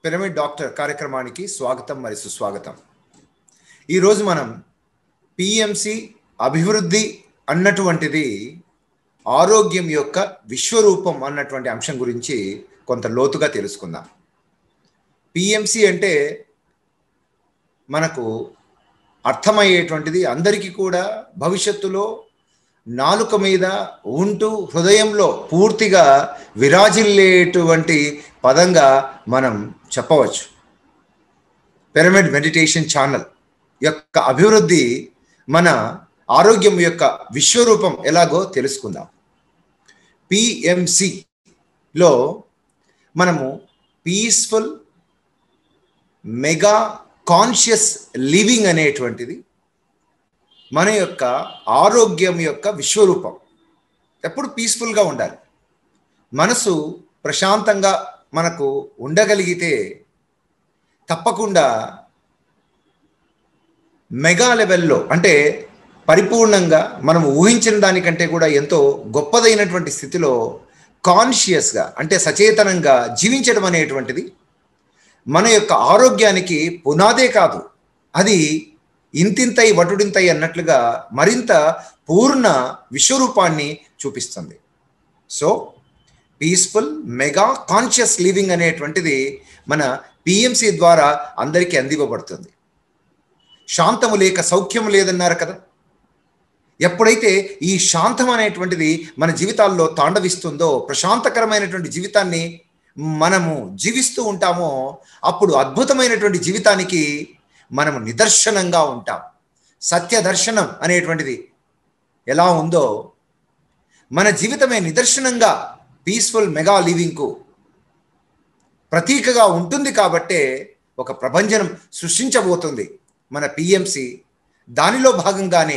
pyramid doctor కార్యక్రమానికి స్వాగతం మరి సుస్వాగతం ఈరోజు మనం పిఎంసి అభివృద్ధి అన్నటువంటిది ఆరోగ్యం యొక్క విశ్వరూపం అన్నటువంటి అంశం గురించి కొంత లోతుగా తెలుసుకుందాం పిఎంసి అంటే మనకు అర్థమయ్యేటువంటిది అందరికీ కూడా భవిష్యత్తులో నాలుక మీద ఉంటూ హృదయంలో పూర్తిగా విరాజిల్లేటువంటి పదంగా మనం చెప్పవచ్చు పిరమిడ్ మెడిటేషన్ ఛానల్ యొక్క అభివృద్ధి మన ఆరోగ్యం యొక్క విశ్వరూపం ఎలాగో తెలుసుకుందాం పిఎంసిలో మనము పీస్ఫుల్ మెగా కాన్షియస్ లివింగ్ అనేటువంటిది మన యొక్క ఆరోగ్యం యొక్క విశ్వరూపం ఎప్పుడు పీస్ఫుల్గా ఉండాలి మనసు ప్రశాంతంగా మనకు ఉండగలిగితే తప్పకుండా మెగా లెవెల్లో అంటే పరిపూర్ణంగా మనం ఊహించిన దానికంటే కూడా ఎంతో గొప్పదైనటువంటి స్థితిలో కాన్షియస్గా అంటే సచేతనంగా జీవించడం అనేటువంటిది మన యొక్క ఆరోగ్యానికి పునాదే కాదు అది ఇంతింతై వటుడింతై అన్నట్లుగా మరింత పూర్ణ విశ్వరూపాన్ని చూపిస్తుంది so peaceful mega conscious living అనేటువంటిది మన పిఎంసి ద్వారా అందరికీ అందివ్వబడుతుంది శాంతము లేక సౌఖ్యము లేదన్నారు కదా ఎప్పుడైతే ఈ శాంతం అనేటువంటిది మన జీవితాల్లో తాండవిస్తుందో ప్రశాంతకరమైనటువంటి జీవితాన్ని మనము జీవిస్తూ ఉంటామో అప్పుడు అద్భుతమైనటువంటి జీవితానికి మనము నిదర్శనంగా ఉంటాం సత్య దర్శనం అనేటువంటిది ఎలా ఉందో మన జీవితమే నిదర్శనంగా పీస్ఫుల్ మెగా లివింగ్కు ప్రతీకగా ఉంటుంది కాబట్టే ఒక ప్రభంజనం సృష్టించబోతుంది మన పిఎంసి దానిలో భాగంగానే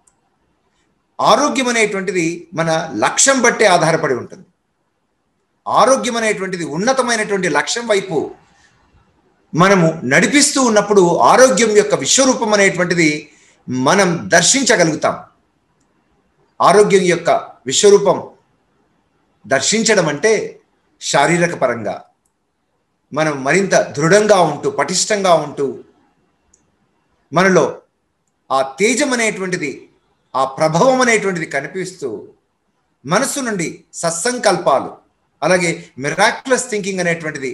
ఆరోగ్యం అనేటువంటిది మన లక్ష్యం బట్టే ఆధారపడి ఉంటుంది ఆరోగ్యం అనేటువంటిది ఉన్నతమైనటువంటి లక్ష్యం వైపు మనము నడిపిస్తూ ఉన్నప్పుడు ఆరోగ్యం యొక్క విశ్వరూపం అనేటువంటిది మనం దర్శించగలుగుతాం ఆరోగ్యం యొక్క విశ్వరూపం దర్శించడం అంటే శారీరక పరంగా మనం మరింత దృఢంగా ఉంటూ పటిష్టంగా ఉంటూ మనలో ఆ తేజం అనేటువంటిది ఆ ప్రభావం అనేటువంటిది కనిపిస్తూ మనసు నుండి సత్సంకల్పాలు అలాగే మిరాక్యులస్ థింకింగ్ అనేటువంటిది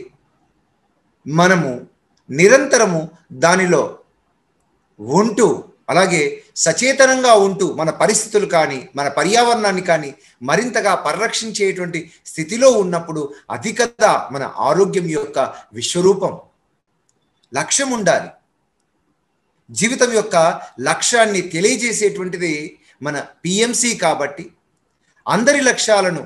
మనము నిరంతరము దానిలో ఉంటూ అలాగే సచేతనంగా ఉంటూ మన పరిస్థితులు కానీ మన పర్యావరణాన్ని కానీ మరింతగా పరిరక్షించేటువంటి స్థితిలో ఉన్నప్పుడు అది కదా మన ఆరోగ్యం యొక్క విశ్వరూపం లక్ష్యం ఉండాలి జీవితం యొక్క లక్ష్యాన్ని తెలియజేసేటువంటిది మన పిఎంసి కాబట్టి అందరి లక్ష్యాలను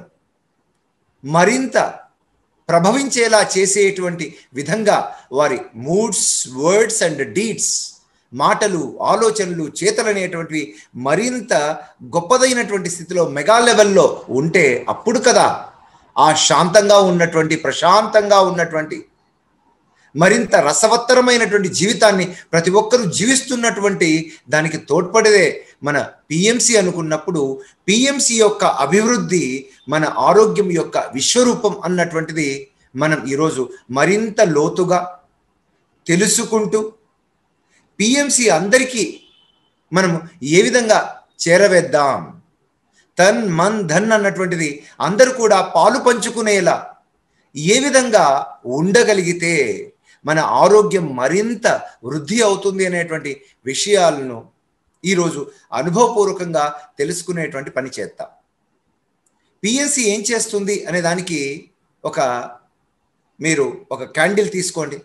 మరింత ప్రభవించేలా చేసేటువంటి విధంగా వారి మూడ్స్ వర్డ్స్ అండ్ డీడ్స్ మాటలు ఆలోచనలు చేతలు అనేటువంటివి మరింత గొప్పదైనటువంటి స్థితిలో మెగా లెవెల్లో ఉంటే అప్పుడు కదా ఆ శాంతంగా ఉన్నటువంటి ప్రశాంతంగా ఉన్నటువంటి మరింత రసవత్తరమైనటువంటి జీవితాన్ని ప్రతి ఒక్కరూ జీవిస్తున్నటువంటి దానికి తోడ్పడేదే మన పిఎంసి అనుకున్నప్పుడు పిఎంసి యొక్క అభివృద్ధి మన ఆరోగ్యం యొక్క విశ్వరూపం అన్నటువంటిది మనం ఈరోజు మరింత లోతుగా తెలుసుకుంటూ పిఎంసి అందరికీ మనము ఏ విధంగా చేరవేద్దాం తన్ మన్ ధన్ అన్నటువంటిది అందరూ కూడా పాలు పంచుకునేలా ఏ విధంగా ఉండగలిగితే మన ఆరోగ్యం మరింత వృద్ధి అవుతుంది అనేటువంటి విషయాలను ఈరోజు అనుభవపూర్వకంగా తెలుసుకునేటువంటి పని చేద్దాం పిఎస్సి ఏం చేస్తుంది అనే దానికి ఒక మీరు ఒక క్యాండిల్ తీసుకోండి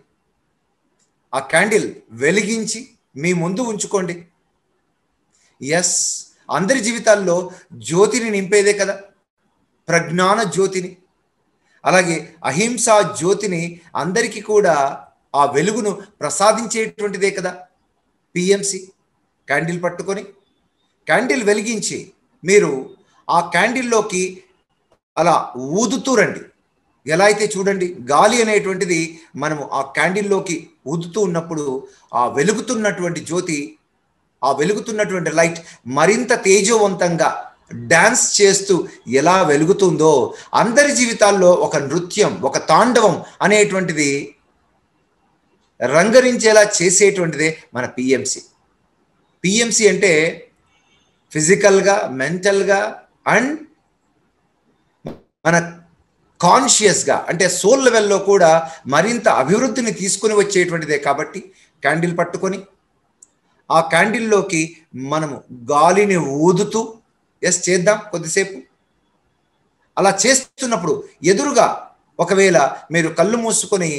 ఆ క్యాండిల్ వెలిగించి మీ ముందు ఉంచుకోండి ఎస్ అందరి జీవితాల్లో జ్యోతిని నింపేదే కదా ప్రజ్ఞాన జ్యోతిని అలాగే అహింసా జ్యోతిని అందరికీ కూడా ఆ వెలుగును ప్రసాదించేటువంటిదే కదా పిఎంసి క్యాండిల్ పట్టుకొని క్యాండిల్ వెలిగించి మీరు ఆ క్యాండిల్లోకి అలా ఊదుతూ రండి ఎలా అయితే చూడండి గాలి అనేటువంటిది మనము ఆ క్యాండిల్లోకి ఊదుతూ ఉన్నప్పుడు ఆ వెలుగుతున్నటువంటి జ్యోతి ఆ వెలుగుతున్నటువంటి లైట్ మరింత తేజవంతంగా డాన్స్ చేస్తూ ఎలా వెలుగుతుందో అందరి జీవితాల్లో ఒక నృత్యం ఒక తాండవం అనేటువంటిది రంగరించేలా చేసేటువంటిదే మన పిఎంసి పిఎంసి అంటే ఫిజికల్గా మెంటల్గా అండ్ మన కాన్షియస్గా అంటే సోల్ లెవెల్లో కూడా మరింత అభివృద్ధిని తీసుకుని వచ్చేటువంటిదే కాబట్టి క్యాండిల్ పట్టుకొని ఆ క్యాండిల్లోకి మనము గాలిని ఊదుతూ ఎస్ చేద్దాం కొద్దిసేపు అలా చేస్తున్నప్పుడు ఎదురుగా ఒకవేళ మీరు కళ్ళు మూసుకొని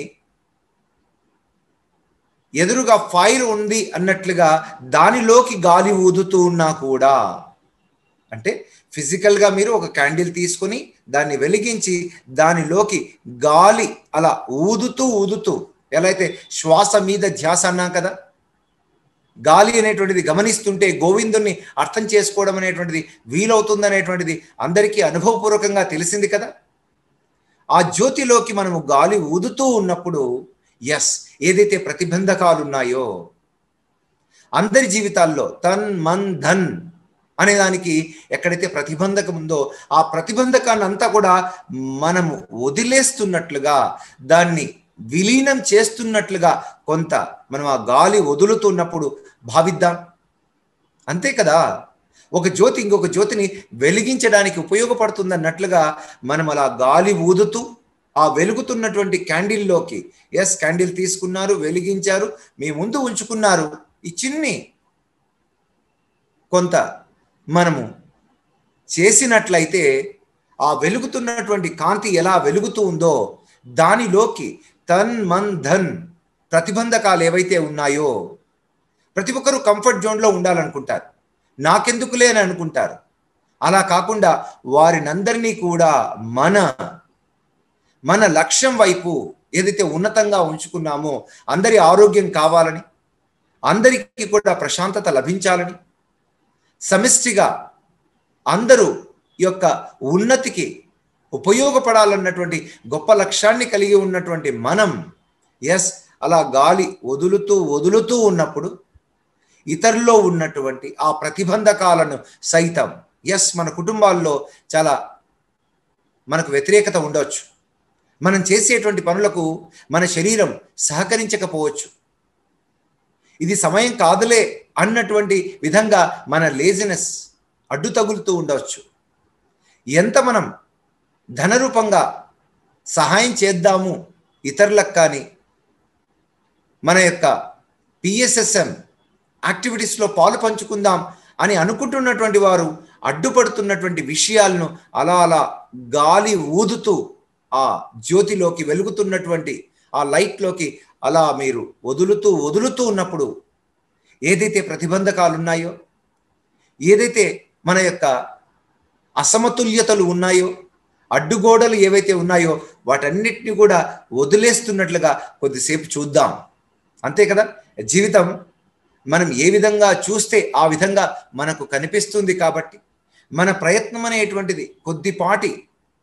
ఎదురుగా ఫైర్ ఉంది అన్నట్లుగా దానిలోకి గాలి ఊదుతూ ఉన్నా కూడా అంటే ఫిజికల్గా మీరు ఒక క్యాండిల్ తీసుకొని దాన్ని వెలిగించి దానిలోకి గాలి అలా ఊదుతూ ఊదుతూ ఎలా అయితే శ్వాస మీద ధ్యాస అన్నాం కదా గాలి అనేటువంటిది గమనిస్తుంటే గోవిందుణ్ణి అర్థం చేసుకోవడం అనేటువంటిది వీలవుతుంది అనేటువంటిది అందరికీ అనుభవపూర్వకంగా తెలిసింది కదా ఆ జ్యోతిలోకి మనము గాలి ఊదుతూ ఉన్నప్పుడు ఎస్ ఏదైతే ప్రతిబంధకాలు ఉన్నాయో అందరి జీవితాల్లో తన్ మన్ ధన్ అనే దానికి ఎక్కడైతే ప్రతిబంధకం ఉందో ఆ ప్రతిబంధకాన్ని అంతా కూడా మనము వదిలేస్తున్నట్లుగా దాన్ని విలీనం చేస్తున్నట్లుగా కొంత మనం ఆ గాలి వదులుతున్నప్పుడు భావిద్దాం అంతే కదా ఒక జ్యోతి ఇంకొక జ్యోతిని వెలిగించడానికి ఉపయోగపడుతుంది అన్నట్లుగా మనం అలా గాలి ఊదుతూ ఆ వెలుగుతున్నటువంటి క్యాండిల్లోకి ఎస్ క్యాండిల్ తీసుకున్నారు వెలిగించారు మీ ముందు ఉంచుకున్నారు ఈ చిన్ని కొంత మనము చేసినట్లయితే ఆ వెలుగుతున్నటువంటి కాంతి ఎలా వెలుగుతూ ఉందో దానిలోకి తన్ మన్ ధన్ ప్రతిబంధకాలు ఏవైతే ఉన్నాయో ప్రతి ఒక్కరూ కంఫర్ట్ జోన్లో ఉండాలనుకుంటారు నాకెందుకులే అని అనుకుంటారు అలా కాకుండా వారినందరినీ కూడా మన మన లక్ష్యం వైపు ఏదైతే ఉన్నతంగా ఉంచుకున్నామో అందరి ఆరోగ్యం కావాలని అందరికీ కూడా ప్రశాంతత లభించాలని సమిష్టిగా అందరూ యొక్క ఉన్నతికి ఉపయోగపడాలన్నటువంటి గొప్ప లక్ష్యాన్ని కలిగి ఉన్నటువంటి మనం ఎస్ అలా గాలి వదులుతూ వదులుతూ ఉన్నప్పుడు ఇతరుల్లో ఉన్నటువంటి ఆ ప్రతిబంధకాలను సైతం ఎస్ మన కుటుంబాల్లో చాలా మనకు వ్యతిరేకత ఉండవచ్చు మనం చేసేటువంటి పనులకు మన శరీరం సహకరించకపోవచ్చు ఇది సమయం కాదులే అన్నటువంటి విధంగా మన లేజినెస్ అడ్డు తగులుతూ ఉండవచ్చు ఎంత మనం ధనరూపంగా సహాయం చేద్దాము ఇతరులకు కానీ మన యొక్క పిఎస్ఎస్ఎం యాక్టివిటీస్లో పాలు పంచుకుందాం అని అనుకుంటున్నటువంటి వారు అడ్డుపడుతున్నటువంటి విషయాలను అలా అలా గాలి ఊదుతూ ఆ జ్యోతిలోకి వెలుగుతున్నటువంటి ఆ లైట్లోకి అలా మీరు వదులుతూ వదులుతూ ఉన్నప్పుడు ఏదైతే ప్రతిబంధకాలు ఉన్నాయో ఏదైతే మన యొక్క అసమతుల్యతలు ఉన్నాయో అడ్డుగోడలు ఏవైతే ఉన్నాయో వాటన్నిటిని కూడా వదిలేస్తున్నట్లుగా కొద్దిసేపు చూద్దాం అంతే కదా జీవితం మనం ఏ విధంగా చూస్తే ఆ విధంగా మనకు కనిపిస్తుంది కాబట్టి మన ప్రయత్నం అనేటువంటిది కొద్దిపాటి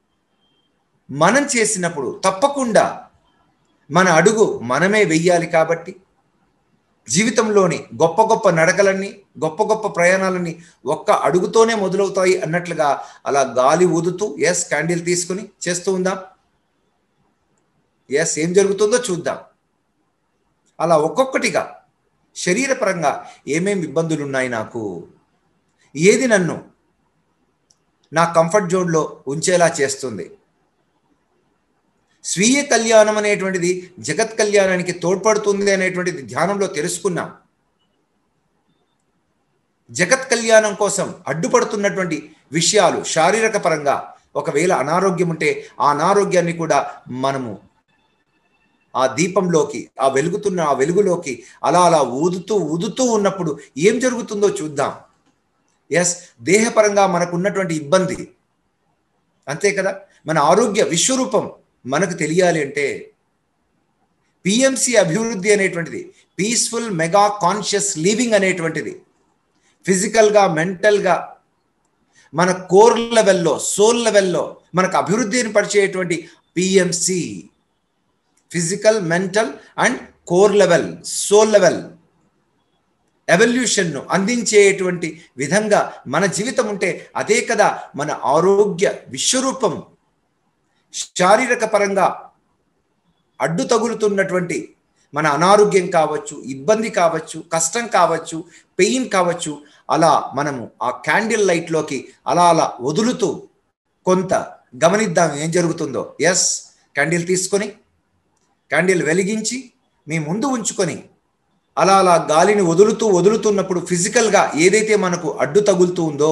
మనం చేసినప్పుడు తప్పకుండా మన అడుగు మనమే వెయ్యాలి కాబట్టి జీవితంలోని గొప్ప గొప్ప నడకలన్నీ గొప్ప గొప్ప ప్రయాణాలన్నీ ఒక్క అడుగుతోనే మొదలవుతాయి అన్నట్లుగా అలా గాలి ఊదుతూ ఎస్ క్యాండిల్ తీసుకుని చేస్తూ ఉందాం ఎస్ ఏం జరుగుతుందో చూద్దాం అలా ఒక్కొక్కటిగా శరీరపరంగా ఏమేమి ఇబ్బందులు ఉన్నాయి నాకు ఏది నన్ను నా కంఫర్ట్ జోన్లో ఉంచేలా చేస్తుంది స్వీయ కళ్యాణం అనేటువంటిది జగత్ కళ్యాణానికి తోడ్పడుతుంది అనేటువంటిది ధ్యానంలో తెలుసుకున్నాం జగత్ కళ్యాణం కోసం అడ్డుపడుతున్నటువంటి విషయాలు శారీరక పరంగా ఒకవేళ అనారోగ్యం ఉంటే ఆ అనారోగ్యాన్ని కూడా మనము ఆ దీపంలోకి ఆ వెలుగుతున్న ఆ వెలుగులోకి అలా అలా ఊదుతూ ఊదుతూ ఉన్నప్పుడు ఏం జరుగుతుందో చూద్దాం ఎస్ దేహపరంగా మనకు ఉన్నటువంటి ఇబ్బంది అంతే కదా మన ఆరోగ్య విశ్వరూపం మనకు తెలియాలి అంటే పిఎంసి అభివృద్ధి అనేటువంటిది పీస్ఫుల్ మెగా కాన్షియస్ లివింగ్ అనేటువంటిది ఫిజికల్గా మెంటల్గా మన కోర్ లెవెల్లో సోల్ లెవెల్లో మనకు అభివృద్ధిని పరిచేటువంటి PMC physical mental and core level soul level ఎవల్యూషన్ను అందించేటువంటి విధంగా మన జీవితం ఉంటే అదే కదా మన ఆరోగ్య విశ్వరూపం శారీరక పరంగా అడ్డు తగులుతున్నటువంటి మన అనారోగ్యం కావచ్చు ఇబ్బంది కావచ్చు కష్టం కావచ్చు పెయిన్ కావచ్చు అలా మనము ఆ క్యాండిల్ లైట్లోకి అలా అలా వదులుతూ కొంత గమనిద్దాం ఏం జరుగుతుందో ఎస్ క్యాండిల్ తీసుకొని క్యాండిల్ వెలిగించి మీ ముందు ఉంచుకొని అలా అలా గాలిని వదులుతూ వదులుతున్నప్పుడు ఫిజికల్గా ఏదైతే మనకు అడ్డు తగులుతూ ఉందో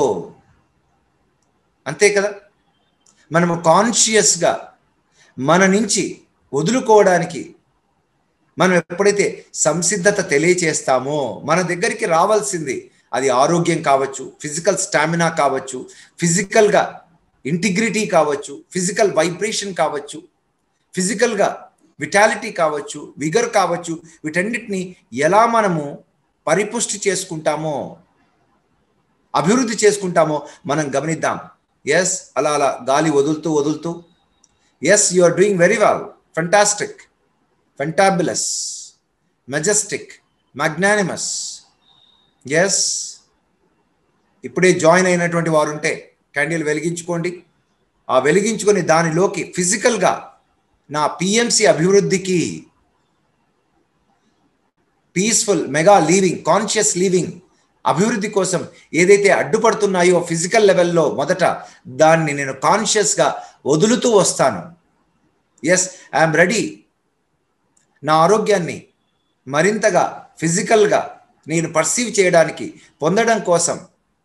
అంతే కదా మనము కాన్షియస్గా మన నుంచి వదులుకోవడానికి మనం ఎప్పుడైతే సంసిద్ధత తెలియచేస్తామో మన దగ్గరికి రావాల్సింది అది ఆరోగ్యం కావచ్చు ఫిజికల్ స్టామినా కావచ్చు ఫిజికల్గా ఇంటిగ్రిటీ కావచ్చు ఫిజికల్ వైబ్రేషన్ కావచ్చు ఫిజికల్గా విటాలిటీ కావచ్చు విగర్ కావచ్చు వీటన్నిటిని ఎలా మనము పరిపుష్టి చేసుకుంటామో అభివృద్ధి చేసుకుంటామో మనం గమనిద్దాం ఎస్ అలా అలా గాలి వదులుతూ వదులుతూ yes you are doing very well fantastic fantabulous majestic magnanimous yes ఇప్పుడే జాయిన్ అయినటువంటి వారు ఉంటే క్యాండిల్ వెలిగించుకోండి ఆ వెలిగించుకొని దానిలోకి ఫిజికల్గా నా పిఎంసి అభివృద్ధికి peaceful mega living conscious living అభివృద్ధి కోసం ఏదైతే అడ్డుపడుతున్నాయో ఫిజికల్ లెవెల్లో మొదట దాన్ని నేను కాన్షియస్గా వదులుతూ వస్తాను ఎస్ ఐఎమ్ రెడీ నా ఆరోగ్యాన్ని మరింతగా ఫిజికల్గా నేను పర్సీవ్ చేయడానికి పొందడం కోసం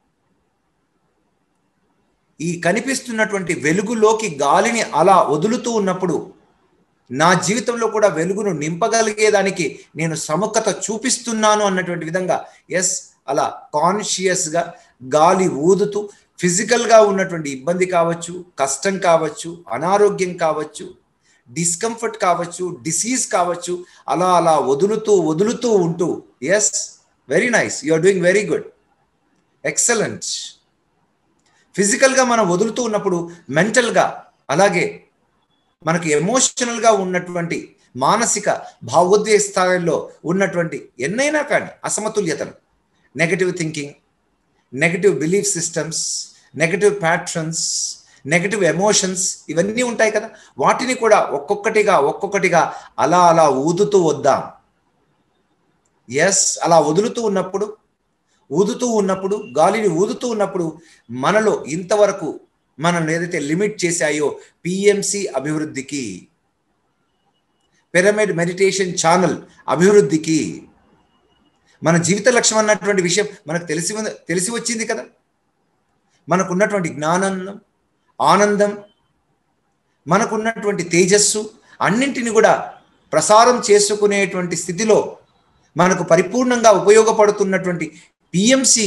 ఈ కనిపిస్తున్నటువంటి వెలుగులోకి గాలిని అలా వదులుతూ ఉన్నప్పుడు నా జీవితంలో కూడా వెలుగును నింపగలిగేదానికి నేను సముఖత చూపిస్తున్నాను అన్నటువంటి విధంగా ఎస్ అలా కాన్షియస్గా గాలి ఊదుతూ ఫిజికల్గా ఉన్నటువంటి ఇబ్బంది కావచ్చు కష్టం కావచ్చు అనారోగ్యం కావచ్చు డిస్కంఫర్ట్ కావచ్చు డిసీజ్ కావచ్చు అలా అలా వదులుతూ వదులుతూ ఉంటూ yes very nice you are doing very good excellent ఫిజికల్గా మనం వదులుతూ ఉన్నప్పుడు మెంటల్గా అలాగే మనకి ఎమోషనల్గా ఉన్నటువంటి మానసిక భావోద్వేగ స్థాయిలో ఉన్నటువంటి ఎన్నైనా కానీ అసమతుల్యతలు negative thinking negative belief systems negative patterns negative emotions ఇవన్నీ ఉంటాయి కదా వాటిని కూడా ఒక్కొక్కటిగా ఒక్కొక్కటిగా అలా అలా ఊదుతూ వద్దాం ఎస్ అలా వదులుతూ ఉన్నప్పుడు ఊదుతూ ఉన్నప్పుడు గాలిని ఊదుతూ ఉన్నప్పుడు మనలో ఇంతవరకు మనం ఏదైతే లిమిట్ చేశాయో పిఎంసి అభివృద్ధికి పిరమిడ్ మెడిటేషన్ ఛానల్ అభివృద్ధికి మన జీవిత లక్ష్యం అన్నటువంటి విషయం మనకు తెలిసి తెలిసి వచ్చింది కదా మనకున్నటువంటి జ్ఞానానందం ఆనందం మనకున్నటువంటి తేజస్సు అన్నింటిని కూడా ప్రసారం చేసుకునేటువంటి స్థితిలో మనకు పరిపూర్ణంగా ఉపయోగపడుతున్నటువంటి పిఎంసి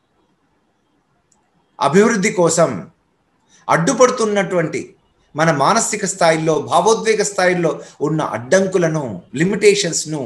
అభివృద్ధి కోసం అడ్డుపడుతున్నటువంటి మన మానసిక స్థాయిలో భావోద్వేగ స్థాయిలో ఉన్న అడ్డంకులను లిమిటేషన్స్ను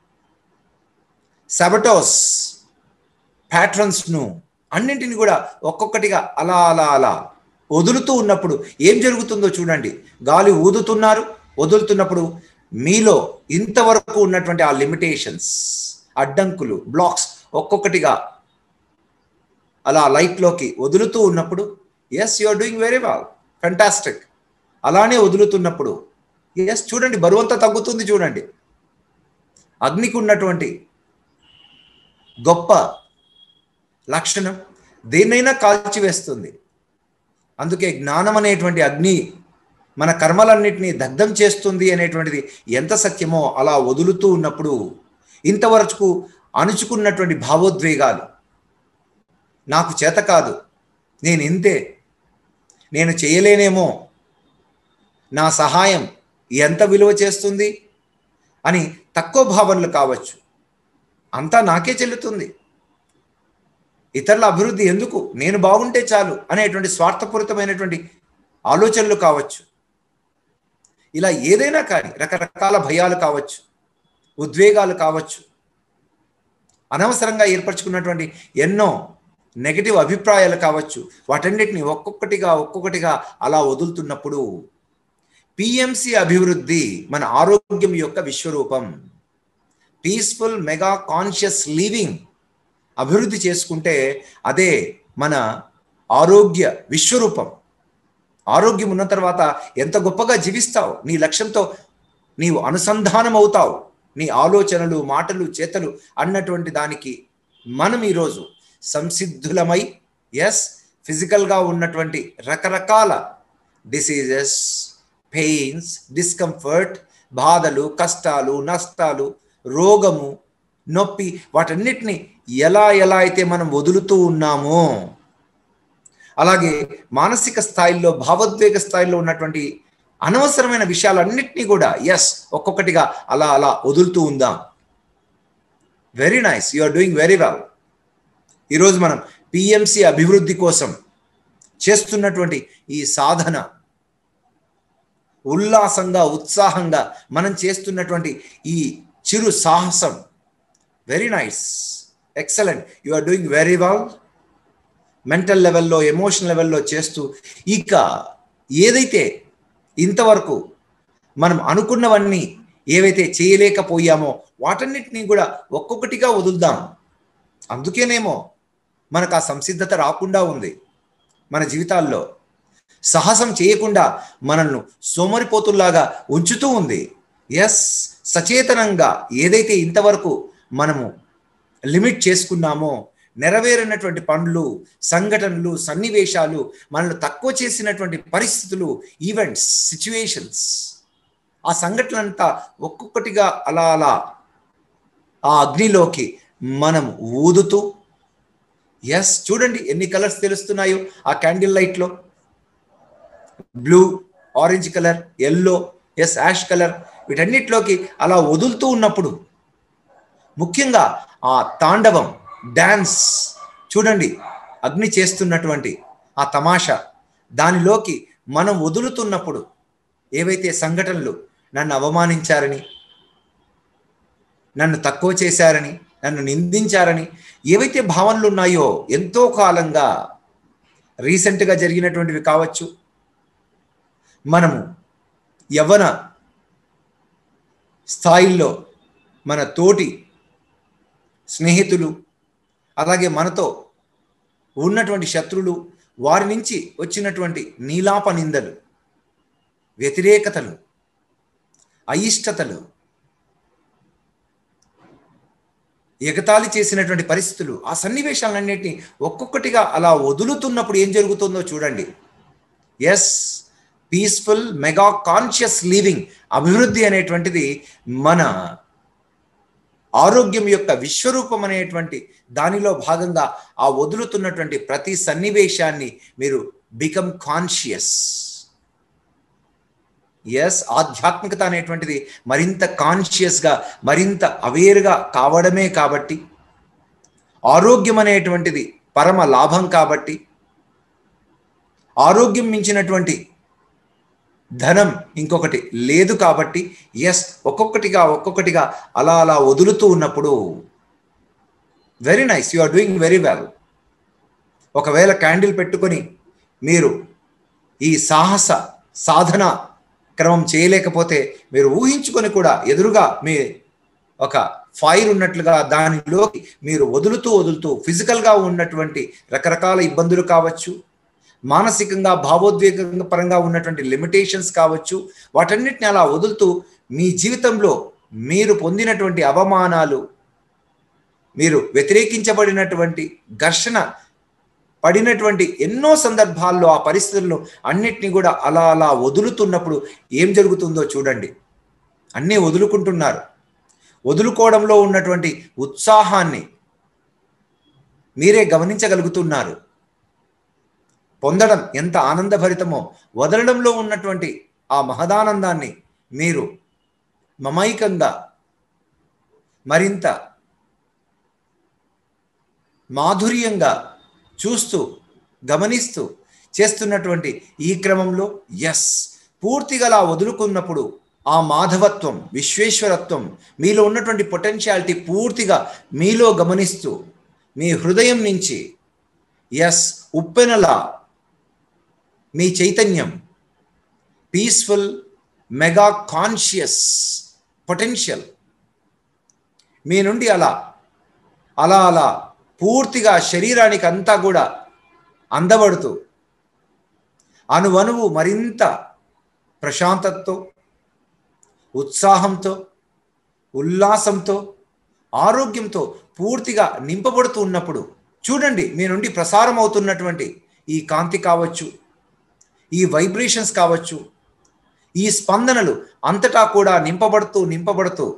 సబటోస్ ప్యాట్రన్స్ను అన్నింటిని కూడా ఒక్కొక్కటిగా అలా అలా అలా వదులుతూ ఉన్నప్పుడు ఏం జరుగుతుందో చూడండి గాలి ఊదుతున్నారు వదులుతున్నప్పుడు మీలో ఇంతవరకు ఉన్నటువంటి ఆ లిమిటేషన్స్ అడ్డంకులు బ్లాక్స్ ఒక్కొక్కటిగా అలా లైట్లోకి వదులుతూ ఉన్నప్పుడు yes you are doing very well fantastic అలానే వదులుతున్నప్పుడు ఎస్ చూడండి బరువంతా తగ్గుతుంది చూడండి అగ్నికి ఉన్నటువంటి గొప్ప లక్షణం దేన్నైనా కాల్చివేస్తుంది అందుకే జ్ఞానం అనేటువంటి అగ్ని మన కర్మలన్నింటినీ దగ్ధం చేస్తుంది అనేటువంటిది ఎంత సత్యమో అలా వదులుతూ ఉన్నప్పుడు ఇంతవరకు అణుచుకున్నటువంటి భావోద్వేగాలు నాకు చేత కాదు నేను ఇంతే నేను చేయలేనేమో నా సహాయం ఎంత విలువ చేస్తుంది అని తక్కువ భావనలు కావచ్చు అంతా నాకే చెల్లుతుంది ఇతరుల అభివృద్ధి ఎందుకు నేను బాగుంటే చాలు అనేటువంటి స్వార్థపూరితమైనటువంటి ఆలోచనలు కావచ్చు ఇలా ఏదైనా కానీ రకరకాల భయాలు కావచ్చు ఉద్వేగాలు కావచ్చు అనవసరంగా ఏర్పరచుకున్నటువంటి ఎన్నో నెగటివ్ అభిప్రాయాలు కావచ్చు వాటన్నిటిని ఒక్కొక్కటిగా ఒక్కొక్కటిగా అలా వదులుతున్నప్పుడు పిఎంసి అభివృద్ధి మన ఆరోగ్యం యొక్క విశ్వరూపం పీస్ఫుల్ మెగా కాన్షియస్ లీవింగ్ అభివృద్ధి చేసుకుంటే అదే మన ఆరోగ్య విశ్వరూపం ఆరోగ్యం ఉన్న తర్వాత ఎంత గొప్పగా జీవిస్తావు నీ లక్ష్యంతో నీవు అనుసంధానం అవుతావు నీ ఆలోచనలు మాటలు చేతలు అన్నటువంటి దానికి మనం ఈరోజు సంసిద్ధులమై ఎస్ ఫిజికల్గా ఉన్నటువంటి రకరకాల డిసీజెస్ పెయిన్స్ డిస్కంఫర్ట్ బాధలు కష్టాలు నష్టాలు రోగము నొప్పి వాటన్నిటిని ఎలా ఎలా అయితే మనం వదులుతూ ఉన్నామో అలాగే మానసిక స్థాయిలో భావోద్వేగ స్థాయిలో ఉన్నటువంటి అనవసరమైన విషయాలన్నింటినీ కూడా ఎస్ ఒక్కొక్కటిగా అలా అలా వదులుతూ ఉందాం very nice you are doing very well ఈరోజు మనం పిఎంసి అభివృద్ధి కోసం చేస్తున్నటువంటి ఈ సాధన ఉల్లాసంగా ఉత్సాహంగా మనం చేస్తున్నటువంటి ఈ చిరు సాహసం very nice excellent you are doing very well mental లెవెల్లో ఎమోషనల్ లెవెల్లో చేస్తూ ఇక ఏదైతే ఇంతవరకు మనం అనుకున్నవన్నీ ఏవైతే చేయలేకపోయామో వాటన్నిటినీ కూడా ఒక్కొక్కటిగా వదులుదాం అందుకేనేమో మనకు ఆ సంసిద్ధత రాకుండా ఉంది మన జీవితాల్లో సాహసం చేయకుండా మనల్ని సోమరిపోతుల్లాగా ఉంచుతూ ఉంది ఎస్ సచేతనంగా ఏదైతే ఇంతవరకు మనము లిమిట్ చేసుకున్నామో నెరవేరినటువంటి పనులు సంఘటనలు సన్నివేశాలు మనల్ని తక్కువ చేసినటువంటి పరిస్థితులు ఈవెంట్స్ సిచ్యువేషన్స్ ఆ సంఘటనంతా ఒక్కొక్కటిగా అలా అలా ఆ అగ్నిలోకి మనం ఊదుతూ ఎస్ చూడండి ఎన్ని కలర్స్ తెలుస్తున్నాయో ఆ క్యాండిల్ లైట్లో blue orange colour yellow yes ash colour వీటన్నిటిలోకి అలా వదులుతూ ఉన్నప్పుడు ముఖ్యంగా ఆ తాండవం డ్యాన్స్ చూడండి అగ్ని చేస్తున్నటువంటి ఆ తమాషా దానిలోకి మనం వదులుతున్నప్పుడు ఏవైతే సంఘటనలు నన్ను అవమానించారని నన్ను తక్కువ చేశారని నన్ను నిందించారని ఏవైతే భావనలు ఉన్నాయో ఎంతో కాలంగా రీసెంట్గా జరిగినటువంటివి కావచ్చు మనము యవ్వన స్థాయిల్లో మన తోటి స్నేహితులు అలాగే మనతో ఉన్నటువంటి శత్రులు వారి నుంచి వచ్చినటువంటి నీలాప నిందలు వ్యతిరేకతలు అయిష్టతలు ఎగతాళి చేసినటువంటి పరిస్థితులు ఆ సన్నివేశాలన్నింటినీ ఒక్కొక్కటిగా అలా వదులుతున్నప్పుడు ఏం జరుగుతుందో చూడండి yes peaceful mega conscious living అభివృద్ధి అనేటువంటిది మన ఆరోగ్యం యొక్క విశ్వరూపం అనేటువంటి దానిలో భాగంగా ఆ వదులుతున్నటువంటి ప్రతి సన్నివేశాన్ని మీరు బికమ్ కాన్షియస్ ఎస్ ఆధ్యాత్మికత అనేటువంటిది మరింత కాన్షియస్గా మరింత అవేర్గా కావడమే కాబట్టి ఆరోగ్యం అనేటువంటిది పరమ లాభం కాబట్టి ఆరోగ్యం మించినటువంటి ధనం ఇంకొకటి లేదు కాబట్టి ఎస్ ఒక్కొక్కటిగా ఒక్కొక్కటిగా అలా అలా వదులుతూ ఉన్నప్పుడు very nice you are doing very well ఒకవేళ క్యాండిల్ పెట్టుకొని మీరు ఈ సాహస సాధన క్రమం చేయలేకపోతే మీరు ఊహించుకొని కూడా ఎదురుగా మీ ఒక ఫైర్ ఉన్నట్లుగా దానిలోకి మీరు వదులుతూ వదులుతూ ఫిజికల్గా ఉన్నటువంటి రకరకాల ఇబ్బందులు కావచ్చు మానసికంగా భావోద్వేగ పరంగా ఉన్నటువంటి లిమిటేషన్స్ కావచ్చు వాటన్నిటిని అలా వదులుతూ మీ జీవితంలో మీరు పొందినటువంటి అవమానాలు మీరు వ్యతిరేకించబడినటువంటి ఘర్షణ పడినటువంటి ఎన్నో సందర్భాల్లో ఆ పరిస్థితులను అన్నిటినీ కూడా అలా అలా వదులుతున్నప్పుడు ఏం జరుగుతుందో చూడండి అన్నీ వదులుకుంటున్నారు వదులుకోవడంలో ఉన్నటువంటి ఉత్సాహాన్ని మీరే గమనించగలుగుతున్నారు పొందడం ఎంత ఆనందభరితమో వదలడంలో ఉన్నటువంటి ఆ మహదానందాన్ని మీరు మమైకంగా మరింత మాధుర్యంగా చూస్తూ గమనిస్తూ చేస్తున్నటువంటి ఈ క్రమంలో ఎస్ పూర్తిగా అలా వదులుకున్నప్పుడు ఆ మాధవత్వం విశ్వేశ్వరత్వం మీలో ఉన్నటువంటి పొటెన్షియాలిటీ పూర్తిగా మీలో గమనిస్తూ మీ హృదయం నుంచి ఎస్ ఉప్పెనలా మీ చైతన్యం పీస్ఫుల్ మెగా కాన్షియస్ పొటెన్షియల్ మీ నుండి అలా అలా అలా పూర్తిగా శరీరానికి అంతా కూడా అందబడుతూ అనువనువు మరింత ప్రశాంతతతో ఉత్సాహంతో ఉల్లాసంతో ఆరోగ్యంతో పూర్తిగా నింపబడుతూ ఉన్నప్పుడు చూడండి మీ నుండి ప్రసారం అవుతున్నటువంటి ఈ కాంతి కావచ్చు ఈ వైబ్రేషన్స్ కావచ్చు ఈ స్పందనలు అంతటా కూడా నింపబడుతూ నింపబడుతూ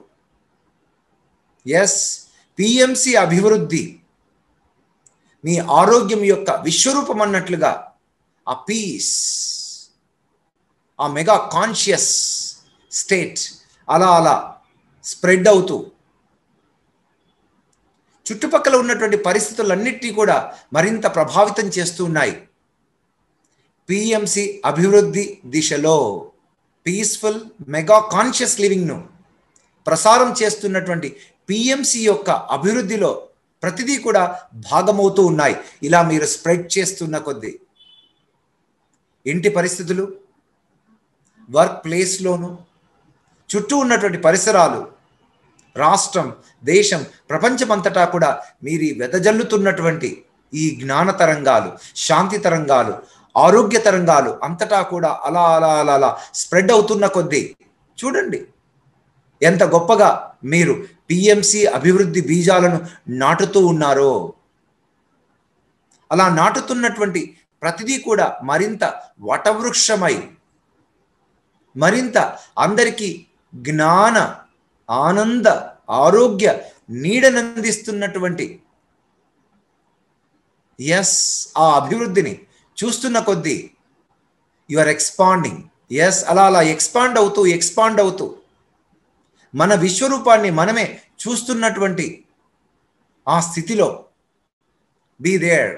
ఎస్ పిఎంసి అభివృద్ధి మీ ఆరోగ్యం యొక్క విశ్వరూపం అన్నట్లుగా ఆ పీస్ ఆ మెగా కాన్షియస్ స్టేట్ అలా అలా స్ప్రెడ్ అవుతూ చుట్టుపక్కల ఉన్నటువంటి పరిస్థితులన్నిటినీ కూడా మరింత ప్రభావితం చేస్తూ ఉన్నాయి పిఎంసి అభివృద్ధి దిశలో పీస్ఫుల్ మెగా కాన్షియస్ లివింగ్ను ప్రసారం చేస్తున్నటువంటి పిఎంసి యొక్క అభివృద్ధిలో ప్రతిదీ కూడా భాగమవుతూ ఉన్నాయి ఇలా మీరు స్ప్రెడ్ చేస్తున్న కొద్దీ ఇంటి పరిస్థితులు వర్క్ ప్లేస్లోను చుట్టూ ఉన్నటువంటి పరిసరాలు రాష్ట్రం దేశం ప్రపంచమంతటా కూడా మీరు వెదజల్లుతున్నటువంటి ఈ జ్ఞాన తరంగాలు శాంతి తరంగాలు ఆరోగ్య తరంగాలు అంతటా కూడా అలా అలా అలా అలా స్ప్రెడ్ అవుతున్న కొద్దీ చూడండి ఎంత గొప్పగా మీరు పిఎంసి అభివృద్ధి బీజాలను నాటుతూ ఉన్నారో అలా నాటుతున్నటువంటి ప్రతిదీ కూడా మరింత వటవృక్షమై మరింత అందరికీ జ్ఞాన ఆనంద ఆరోగ్య నీడనందిస్తున్నటువంటి ఎస్ ఆ అభివృద్ధిని చూస్తున్న కొద్దీ యు ఆర్ ఎక్స్పాండింగ్ ఎస్ అలా అలా ఎక్స్పాండ్ అవుతూ ఎక్స్పాండ్ అవుతూ మన విశ్వరూపాన్ని మనమే చూస్తున్నటువంటి ఆ స్థితిలో బీ దేర్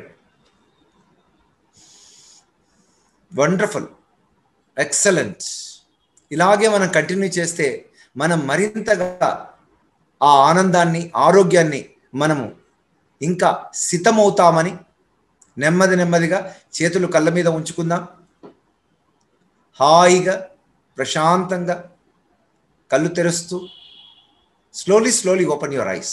వండర్ఫుల్ ఎక్సలెంట్ ఇలాగే మనం కంటిన్యూ చేస్తే మనం మరింతగా ఆ ఆనందాన్ని ఆరోగ్యాన్ని మనము ఇంకా సిద్ధమవుతామని నెమ్మది నెమ్మదిగా చేతులు కళ్ళ మీద ఉంచుకుందాం హాయిగా ప్రశాంతంగా కళ్ళు తెరుస్తూ slowly slowly open your eyes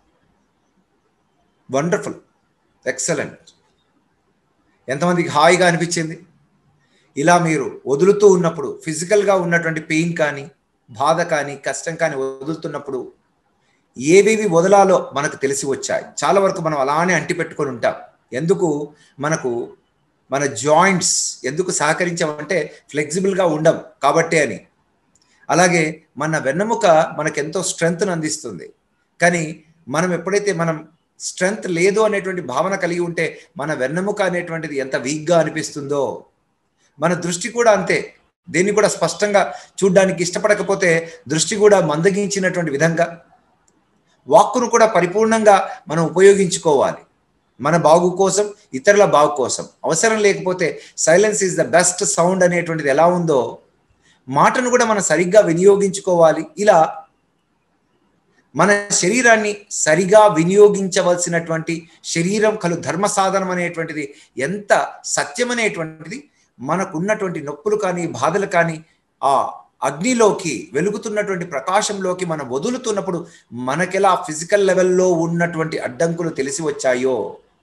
wonderful excellent ఎంతమందికి హాయిగా అనిపించింది ఇలా మీరు వదులుతూ ఉన్నప్పుడు ఫిజికల్గా ఉన్నటువంటి పెయిన్ కానీ బాధ కానీ కష్టం కానీ వదులుతున్నప్పుడు ఏవేవి వదలాలో మనకు తెలిసి వచ్చాయి చాలా వరకు మనం అలానే అంటిపెట్టుకొని ఉంటాం ఎందుకు మనకు మన జాయింట్స్ ఎందుకు సహకరించామంటే ఫ్లెక్సిబుల్గా ఉండం కాబట్టే అని అలాగే మన వెన్నెముక మనకు ఎంతో స్ట్రెంగ్త్ను అందిస్తుంది కానీ మనం ఎప్పుడైతే మనం స్ట్రెంగ్త్ లేదు అనేటువంటి భావన కలిగి ఉంటే మన వెన్నెముక అనేటువంటిది ఎంత వీక్గా అనిపిస్తుందో మన దృష్టి కూడా అంతే దీన్ని కూడా స్పష్టంగా చూడడానికి ఇష్టపడకపోతే దృష్టి కూడా మందగించినటువంటి విధంగా వాక్కును కూడా పరిపూర్ణంగా మనం ఉపయోగించుకోవాలి మన బాగు కోసం ఇతరుల బాగు కోసం అవసరం లేకపోతే silence is the best sound అనేటువంటిది ఎలా ఉందో మాటను కూడా మనం సరిగ్గా వినియోగించుకోవాలి ఇలా మన శరీరాన్ని సరిగా వినియోగించవలసినటువంటి శరీరం కలు ధర్మ సాధనం అనేటువంటిది ఎంత సత్యమనేటువంటిది మనకున్నటువంటి నొప్పులు కానీ బాధలు కానీ ఆ అగ్నిలోకి వెలుగుతున్నటువంటి ప్రకాశంలోకి మనం వదులుతున్నప్పుడు మనకెలా ఫిజికల్ లెవెల్లో ఉన్నటువంటి అడ్డంకులు తెలిసి వచ్చాయో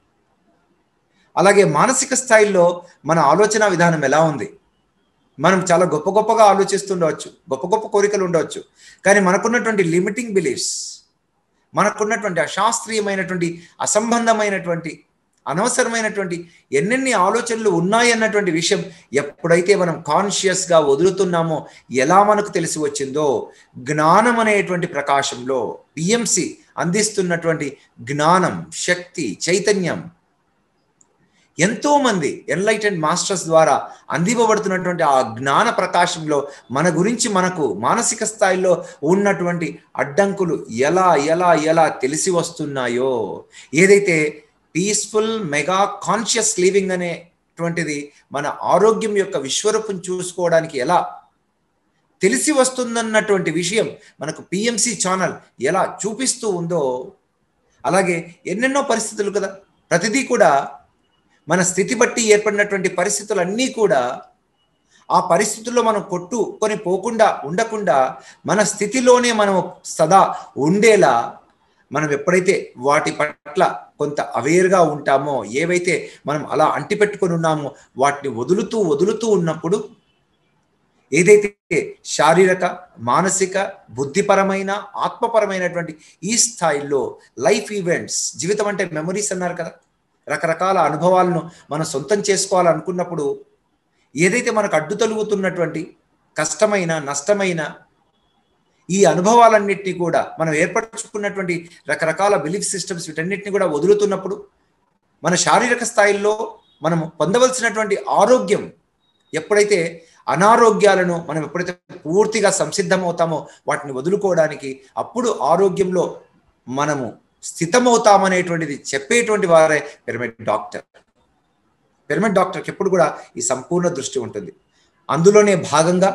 అలాగే మానసిక స్థాయిలో మన ఆలోచన విధానం ఎలా ఉంది మనం చాలా గొప్ప గొప్పగా ఆలోచిస్తుండవచ్చు గొప్ప గొప్ప కోరికలు ఉండవచ్చు కానీ మనకున్నటువంటి లిమిటింగ్ బిలీఫ్స్ మనకున్నటువంటి అశాస్త్రీయమైనటువంటి అసంబంధమైనటువంటి అనవసరమైనటువంటి ఎన్నెన్ని ఆలోచనలు ఉన్నాయన్నటువంటి విషయం ఎప్పుడైతే మనం కాన్షియస్గా వదులుతున్నామో ఎలా మనకు తెలిసి వచ్చిందో జ్ఞానం అనేటువంటి ప్రకాశంలో పిఎంసి అందిస్తున్నటువంటి జ్ఞానం శక్తి చైతన్యం ఎంతో మంది ఎన్లైటెడ్ మాస్టర్స్ ద్వారా అందివ్వబడుతున్నటువంటి ఆ జ్ఞాన ప్రకాశంలో మన గురించి మనకు మానసిక స్థాయిలో ఉన్నటువంటి అడ్డంకులు ఎలా ఎలా ఎలా తెలిసి వస్తున్నాయో ఏదైతే పీస్ఫుల్ మెగా కాన్షియస్ లివింగ్ అనేటువంటిది మన ఆరోగ్యం యొక్క విశ్వరూపం చూసుకోవడానికి ఎలా తెలిసి వస్తుందన్నటువంటి విషయం మనకు పిఎంసి ఛానల్ ఎలా చూపిస్తూ ఉందో అలాగే ఎన్నెన్నో పరిస్థితులు కదా ప్రతిదీ కూడా మన స్థితి బట్టి ఏర్పడినటువంటి పరిస్థితులన్నీ కూడా ఆ పరిస్థితుల్లో మనం కొట్టుకొని పోకుండా ఉండకుండా మన స్థితిలోనే మనం సదా ఉండేలా మనం ఎప్పుడైతే వాటి పట్ల కొంత అవేర్గా ఉంటామో ఏవైతే మనం అలా అంటిపెట్టుకొని ఉన్నామో వాటిని వదులుతూ వదులుతూ ఉన్నప్పుడు ఏదైతే శారీరక మానసిక బుద్ధిపరమైన ఆత్మపరమైనటువంటి ఈ స్థాయిలో లైఫ్ ఈవెంట్స్ జీవితం అంటే మెమరీస్ అన్నారు కదా రకరకాల అనుభవాలను మనం సొంతం చేసుకోవాలనుకున్నప్పుడు ఏదైతే మనకు అడ్డు తొలుగుతున్నటువంటి కష్టమైన నష్టమైన ఈ అనుభవాలన్నింటినీ కూడా మనం ఏర్పరచుకున్నటువంటి రకరకాల బిలీఫ్ సిస్టమ్స్ వీటన్నిటిని కూడా వదులుతున్నప్పుడు మన శారీరక స్థాయిలో మనం పొందవలసినటువంటి ఆరోగ్యం ఎప్పుడైతే అనారోగ్యాలను మనం ఎప్పుడైతే పూర్తిగా సంసిద్ధమవుతామో వాటిని వదులుకోవడానికి అప్పుడు ఆరోగ్యంలో మనము స్థితమవుతామనేటువంటిది చెప్పేటువంటి వారే పిరమిడ్ డాక్టర్ పిరమిడ్ డాక్టర్కి ఎప్పుడు కూడా ఈ సంపూర్ణ దృష్టి ఉంటుంది అందులోనే భాగంగా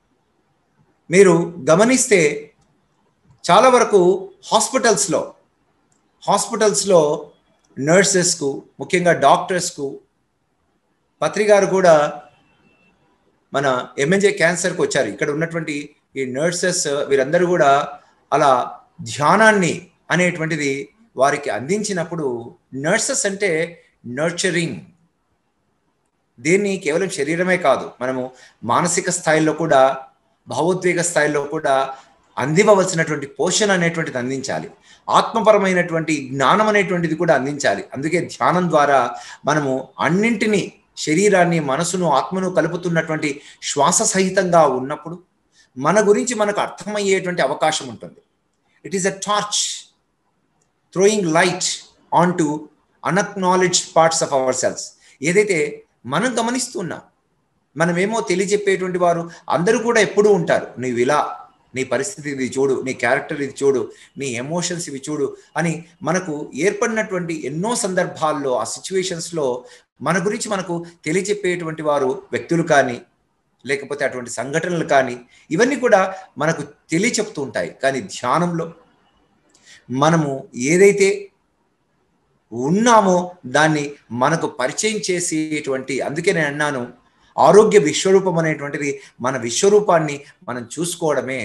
మీరు గమనిస్తే చాలా వరకు హాస్పిటల్స్లో హాస్పిటల్స్లో నర్సెస్కు ముఖ్యంగా డాక్టర్స్కు పత్రికారు కూడా మన ఎంఎన్జే క్యాన్సర్కి వచ్చారు ఇక్కడ ఉన్నటువంటి ఈ నర్సెస్ వీరందరూ కూడా అలా ధ్యానాన్ని అనేటువంటిది వారికి అందించినప్పుడు నర్సెస్ అంటే నర్చరింగ్ దీన్ని కేవలం శరీరమే కాదు మనము మానసిక స్థాయిలో కూడా భావోద్వేగ స్థాయిలో కూడా అందివ్వవలసినటువంటి పోషణ అనేటువంటిది అందించాలి ఆత్మపరమైనటువంటి జ్ఞానం అనేటువంటిది కూడా అందించాలి అందుకే ధ్యానం ద్వారా మనము అన్నింటినీ శరీరాన్ని మనసును ఆత్మను కలుపుతున్నటువంటి శ్వాస సహితంగా ఉన్నప్పుడు మన గురించి మనకు అర్థమయ్యేటువంటి అవకాశం ఉంటుంది it is a torch throwing light on to unacknowledged parts of our selves ఏదైతే మనం గమనిస్తున్నాం మనమేమో తెలియజెప్పేటువంటి వారు అందరూ కూడా ఎప్పుడూ ఉంటారు నీవు ఇలా నీ పరిస్థితి ఇది చూడు నీ క్యారెక్టర్ ఇది చూడు నీ ఎమోషన్స్ ఇవి చూడు అని మనకు ఏర్పడినటువంటి ఎన్నో సందర్భాల్లో ఆ సిచ్యువేషన్స్లో మన గురించి మనకు తెలియజెప్పేటువంటి వారు వ్యక్తులు కానీ లేకపోతే అటువంటి సంఘటనలు కానీ ఇవన్నీ కూడా మనకు తెలియచెప్తూ ఉంటాయి కానీ ధ్యానంలో మనము ఏదైతే ఉన్నామో దాన్ని మనకు పరిచయం చేసేటువంటి అందుకే నేను అన్నాను ఆరోగ్య విశ్వరూపం అనేటువంటిది మన విశ్వరూపాన్ని మనం చూసుకోవడమే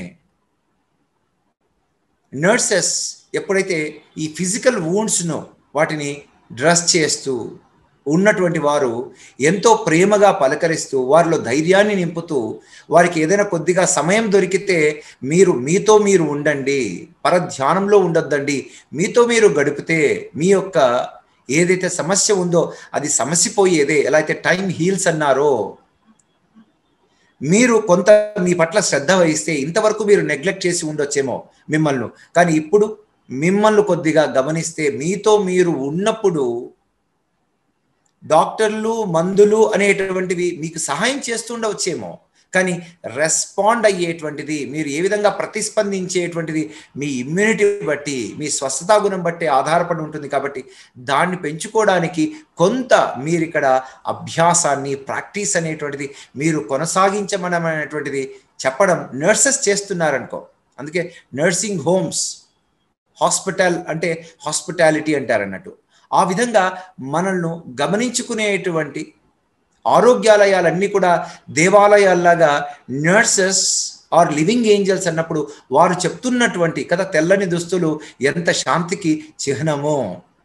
నర్సెస్ ఎప్పుడైతే ఈ ఫిజికల్ వూండ్స్ను వాటిని డ్రెస్ చేస్తూ ఉన్నటువంటి వారు ఎంతో ప్రేమగా పలకరిస్తూ వారిలో ధైర్యాన్ని నింపుతూ వారికి ఏదైనా కొద్దిగా సమయం దొరికితే మీరు మీతో మీరు ఉండండి పరధ్యానంలో ఉండొద్దండి మీతో మీరు గడిపితే మీ యొక్క ఏదైతే సమస్య ఉందో అది సమస్యపోయేదే ఎలా అయితే టైం హీల్స్ అన్నారో మీరు కొంత మీ పట్ల శ్రద్ధ వహిస్తే ఇంతవరకు మీరు నెగ్లెక్ట్ చేసి ఉండొచ్చేమో మిమ్మల్ని కానీ ఇప్పుడు మిమ్మల్ని కొద్దిగా గమనిస్తే మీతో మీరు ఉన్నప్పుడు డాక్టర్లు మందులు అనేటువంటివి మీకు సహాయం చేస్తుండవచ్చేమో కానీ రెస్పాండ్ అయ్యేటువంటిది మీరు ఏ విధంగా ప్రతిస్పందించేటువంటిది మీ ఇమ్యూనిటీ బట్టి మీ స్వస్థతా గుణం బట్టి ఆధారపడి ఉంటుంది కాబట్టి దాన్ని పెంచుకోవడానికి కొంత మీరు ఇక్కడ అభ్యాసాన్ని ప్రాక్టీస్ అనేటువంటిది మీరు కొనసాగించమనం అనేటువంటిది చెప్పడం నర్సెస్ చేస్తున్నారనుకో అందుకే నర్సింగ్ హోమ్స్ హాస్పిటల్ అంటే హాస్పిటాలిటీ అంటారు అన్నట్టు ఆ విధంగా మనల్ని గమనించుకునేటువంటి ఆరోగ్యాలయాలన్నీ కూడా దేవాలయాల్లాగా నర్సెస్ ఆర్ లివింగ్ ఏంజల్స్ అన్నప్పుడు వారు చెప్తున్నటువంటి కదా తెల్లని దుస్తులు ఎంత శాంతికి చిహ్నమో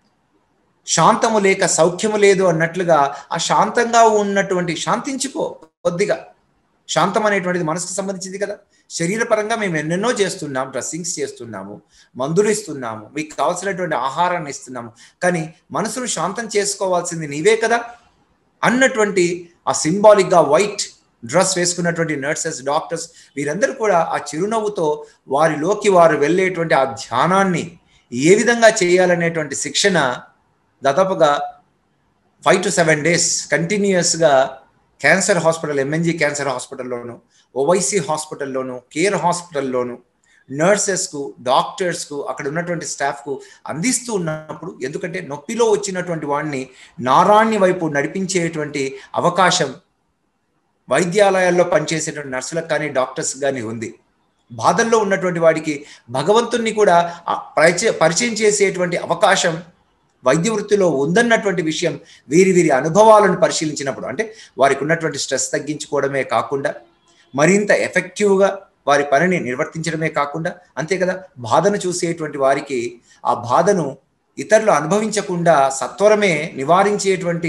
శాంతము లేక సౌఖ్యము లేదు అన్నట్లుగా ఆ శాంతంగా ఉన్నటువంటి శాంతించుకో కొద్దిగా శాంతం అనేటువంటిది మనసుకు సంబంధించింది కదా శరీరపరంగా మేము ఎన్నెన్నో చేస్తున్నాం డ్రెస్సింగ్స్ చేస్తున్నాము మందులు ఇస్తున్నాము మీకు కావాల్సినటువంటి ఆహారాన్ని ఇస్తున్నాము కానీ మనసును శాంతం చేసుకోవాల్సింది నీవే కదా అన్నటువంటి ఆ సింబాలిక్గా వైట్ డ్రెస్ వేసుకున్నటువంటి నర్సెస్ డాక్టర్స్ వీరందరూ కూడా ఆ చిరునవ్వుతో వారిలోకి వారు వెళ్ళేటువంటి ఆ ధ్యానాన్ని ఏ విధంగా చేయాలనేటువంటి శిక్షణ దాదాపుగా ఫైవ్ టు సెవెన్ డేస్ కంటిన్యూస్గా క్యాన్సర్ హాస్పిటల్ ఎంఎన్జీ క్యాన్సర్ హాస్పిటల్లోను ఓవైసీ హాస్పిటల్లోను కేర్ హాస్పిటల్లోను నర్సెస్కు డాక్టర్స్కు అక్కడ ఉన్నటువంటి స్టాఫ్కు అందిస్తూ ఉన్నప్పుడు ఎందుకంటే నొప్పిలో వచ్చినటువంటి వాడిని నారాణ్య వైపు నడిపించేటువంటి అవకాశం వైద్యాలయాల్లో పనిచేసేటువంటి నర్సులకు కానీ డాక్టర్స్ కానీ ఉంది బాధల్లో ఉన్నటువంటి వాడికి భగవంతుణ్ణి కూడా పరిచయ పరిచయం చేసేటువంటి అవకాశం వైద్య వృత్తిలో ఉందన్నటువంటి విషయం వీరి వీరి అనుభవాలను పరిశీలించినప్పుడు అంటే వారికి ఉన్నటువంటి స్ట్రెస్ తగ్గించుకోవడమే కాకుండా మరింత ఎఫెక్టివ్గా వారి పనిని నిర్వర్తించడమే కాకుండా అంతే కదా బాధను చూసేటువంటి వారికి ఆ బాధను ఇతరులు అనుభవించకుండా సత్వరమే నివారించేటువంటి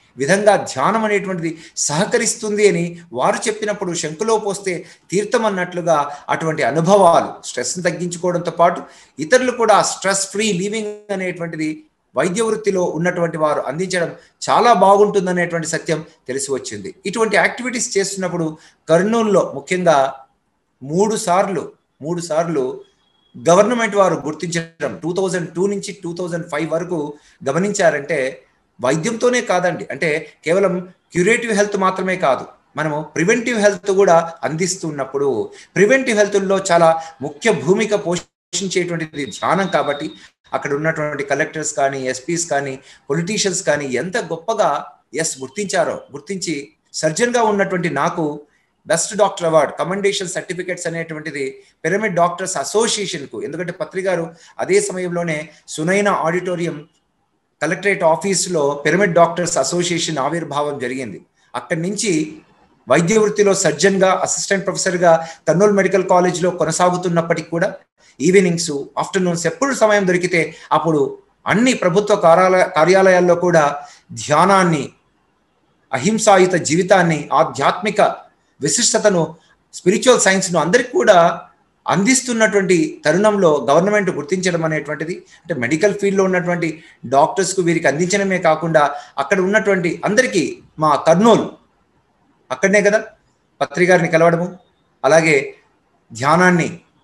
విధంగా ధ్యానం అనేటువంటిది సహకరిస్తుంది అని వారు చెప్పినప్పుడు శంకులో పోస్తే తీర్థం అన్నట్లుగా అటువంటి అనుభవాలు స్ట్రెస్ని తగ్గించుకోవడంతో పాటు ఇతరులు కూడా స్ట్రెస్ ఫ్రీ లివింగ్ అనేటువంటిది వైద్య వృత్తిలో ఉన్నటువంటి వారు అందించడం చాలా బాగుంటుందనేటువంటి సత్యం తెలిసి వచ్చింది ఇటువంటి యాక్టివిటీస్ చేస్తున్నప్పుడు కర్నూలులో ముఖ్యంగా మూడు సార్లు మూడు సార్లు గవర్నమెంట్ వారు గుర్తించడం టూ థౌజండ్ టూ నుంచి టూ థౌజండ్ ఫైవ్ వరకు గమనించారంటే వైద్యంతోనే కాదండి అంటే కేవలం క్యూరేటివ్ హెల్త్ మాత్రమే కాదు మనము ప్రివెంటివ్ హెల్త్ కూడా అందిస్తున్నప్పుడు ప్రివెంటివ్ హెల్త్లో చాలా ముఖ్య భూమిక పోషించేటువంటిది ధ్యానం కాబట్టి అక్కడ ఉన్నటువంటి కలెక్టర్స్ కానీ ఎస్పీస్ కానీ పొలిటీషియన్స్ కానీ ఎంత గొప్పగా ఎస్ గుర్తించారో గుర్తించి సర్జన్గా ఉన్నటువంటి నాకు best doctor award commendation certificates అనేటువంటిది పిరమిడ్ డాక్టర్స్ అసోసియేషన్కు ఎందుకంటే పత్రి గారు అదే సమయంలోనే సునైన ఆడిటోరియం కలెక్టరేట్ ఆఫీసులో పిరమిడ్ డాక్టర్స్ అసోసియేషన్ ఆవిర్భావం జరిగింది అక్కడి నుంచి వైద్య వృత్తిలో సర్జన్గా అసిస్టెంట్ ప్రొఫెసర్గా కర్నూలు మెడికల్ కాలేజ్లో కొనసాగుతున్నప్పటికీ కూడా ఈవినింగ్స్ ఆఫ్టర్నూన్స్ ఎప్పుడు సమయం దొరికితే అప్పుడు అన్ని ప్రభుత్వ కార్యాలయ కార్యాలయాల్లో కూడా ధ్యానాన్ని అహింసాయుత జీవితాన్ని ఆధ్యాత్మిక విశిష్టతను స్పిరిచువల్ సైన్స్ను అందరికి కూడా అందిస్తున్నటువంటి తరుణంలో గవర్నమెంట్ గుర్తించడం అనేటువంటిది అంటే మెడికల్ ఫీల్డ్లో ఉన్నటువంటి డాక్టర్స్కు వీరికి అందించడమే కాకుండా అక్కడ ఉన్నటువంటి అందరికీ మా కర్నూలు అక్కడనే కదా పత్రికారిని కలవడము అలాగే ధ్యానాన్ని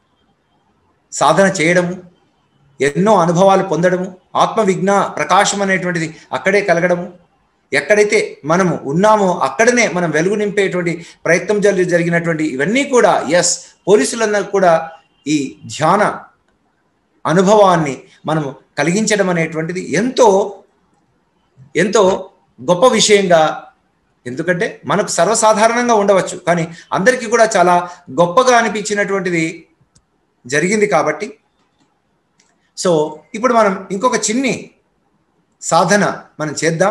సాధన చేయడము ఎన్నో అనుభవాలు పొందడము ఆత్మవిజ్ఞ ప్రకాశం అనేటువంటిది అక్కడే కలగడము ఎక్కడైతే మనము ఉన్నామో అక్కడనే మనం వెలుగు నింపేటువంటి ప్రయత్నం జరి జరిగినటువంటి ఇవన్నీ కూడా ఎస్ పోలీసులందరూ కూడా ఈ ధ్యాన అనుభవాన్ని మనము కలిగించడం అనేటువంటిది ఎంతో ఎంతో గొప్ప విషయంగా ఎందుకంటే మనకు సర్వసాధారణంగా ఉండవచ్చు కానీ అందరికీ కూడా చాలా గొప్పగా అనిపించినటువంటిది జరిగింది కాబట్టి సో ఇప్పుడు మనం ఇంకొక చిన్ని సాధన మనం చేద్దాం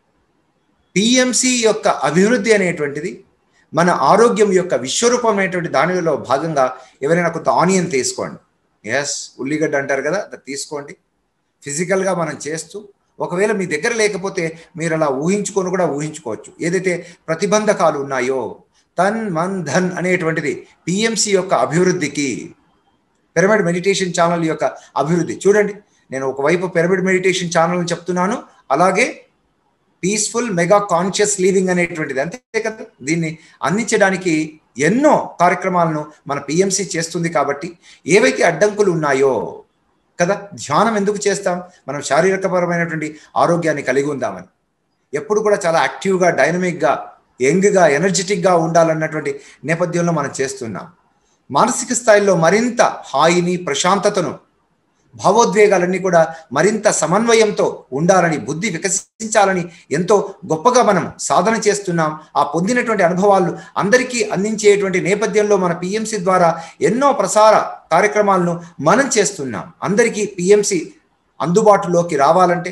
పిఎంసి యొక్క అభివృద్ధి అనేటువంటిది మన ఆరోగ్యం యొక్క విశ్వరూపమైనటువంటి దానిలో భాగంగా ఎవరైనా కొంత ఆనియన్ తీసుకోండి ఎస్ ఉల్లిగడ్డ అంటారు కదా అది తీసుకోండి ఫిజికల్గా మనం చేస్తూ ఒకవేళ మీ దగ్గర లేకపోతే మీరు అలా ఊహించుకొని కూడా ఊహించుకోవచ్చు ఏదైతే ప్రతిబంధకాలు ఉన్నాయో తన్ మన్ ధన్ అనేటువంటిది పిఎంసి యొక్క అభివృద్ధికి పిరమిడ్ మెడిటేషన్ ఛానల్ యొక్క అభివృద్ధి చూడండి నేను ఒకవైపు పిరమిడ్ మెడిటేషన్ ఛానల్ చెప్తున్నాను అలాగే పీస్ఫుల్ మెగా కాన్షియస్ లీవింగ్ అనేటువంటిది అంతే కదా దీన్ని అందించడానికి ఎన్నో కార్యక్రమాలను మన పిఎంసి చేస్తుంది కాబట్టి ఏవైతే అడ్డంకులు ఉన్నాయో కదా ధ్యానం ఎందుకు చేస్తాం మనం శారీరకపరమైనటువంటి ఆరోగ్యాన్ని కలిగి ఉందామని ఎప్పుడు కూడా చాలా యాక్టివ్గా డైనమిక్గా యంగ్గా ఎనర్జెటిక్గా ఉండాలన్నటువంటి నేపథ్యంలో మనం చేస్తున్నాం మానసిక స్థాయిలో మరింత హాయిని ప్రశాంతతను భావోద్వేగాలన్నీ కూడా మరింత సమన్వయంతో ఉండాలని బుద్ధి వికసించాలని ఎంతో గొప్పగా మనం సాధన చేస్తున్నాం ఆ పొందినటువంటి అనుభవాలు అందరికీ అందించేటువంటి నేపథ్యంలో మన పిఎంసి ద్వారా ఎన్నో ప్రసార కార్యక్రమాలను మనం చేస్తున్నాం అందరికీ పిఎంసి అందుబాటులోకి రావాలంటే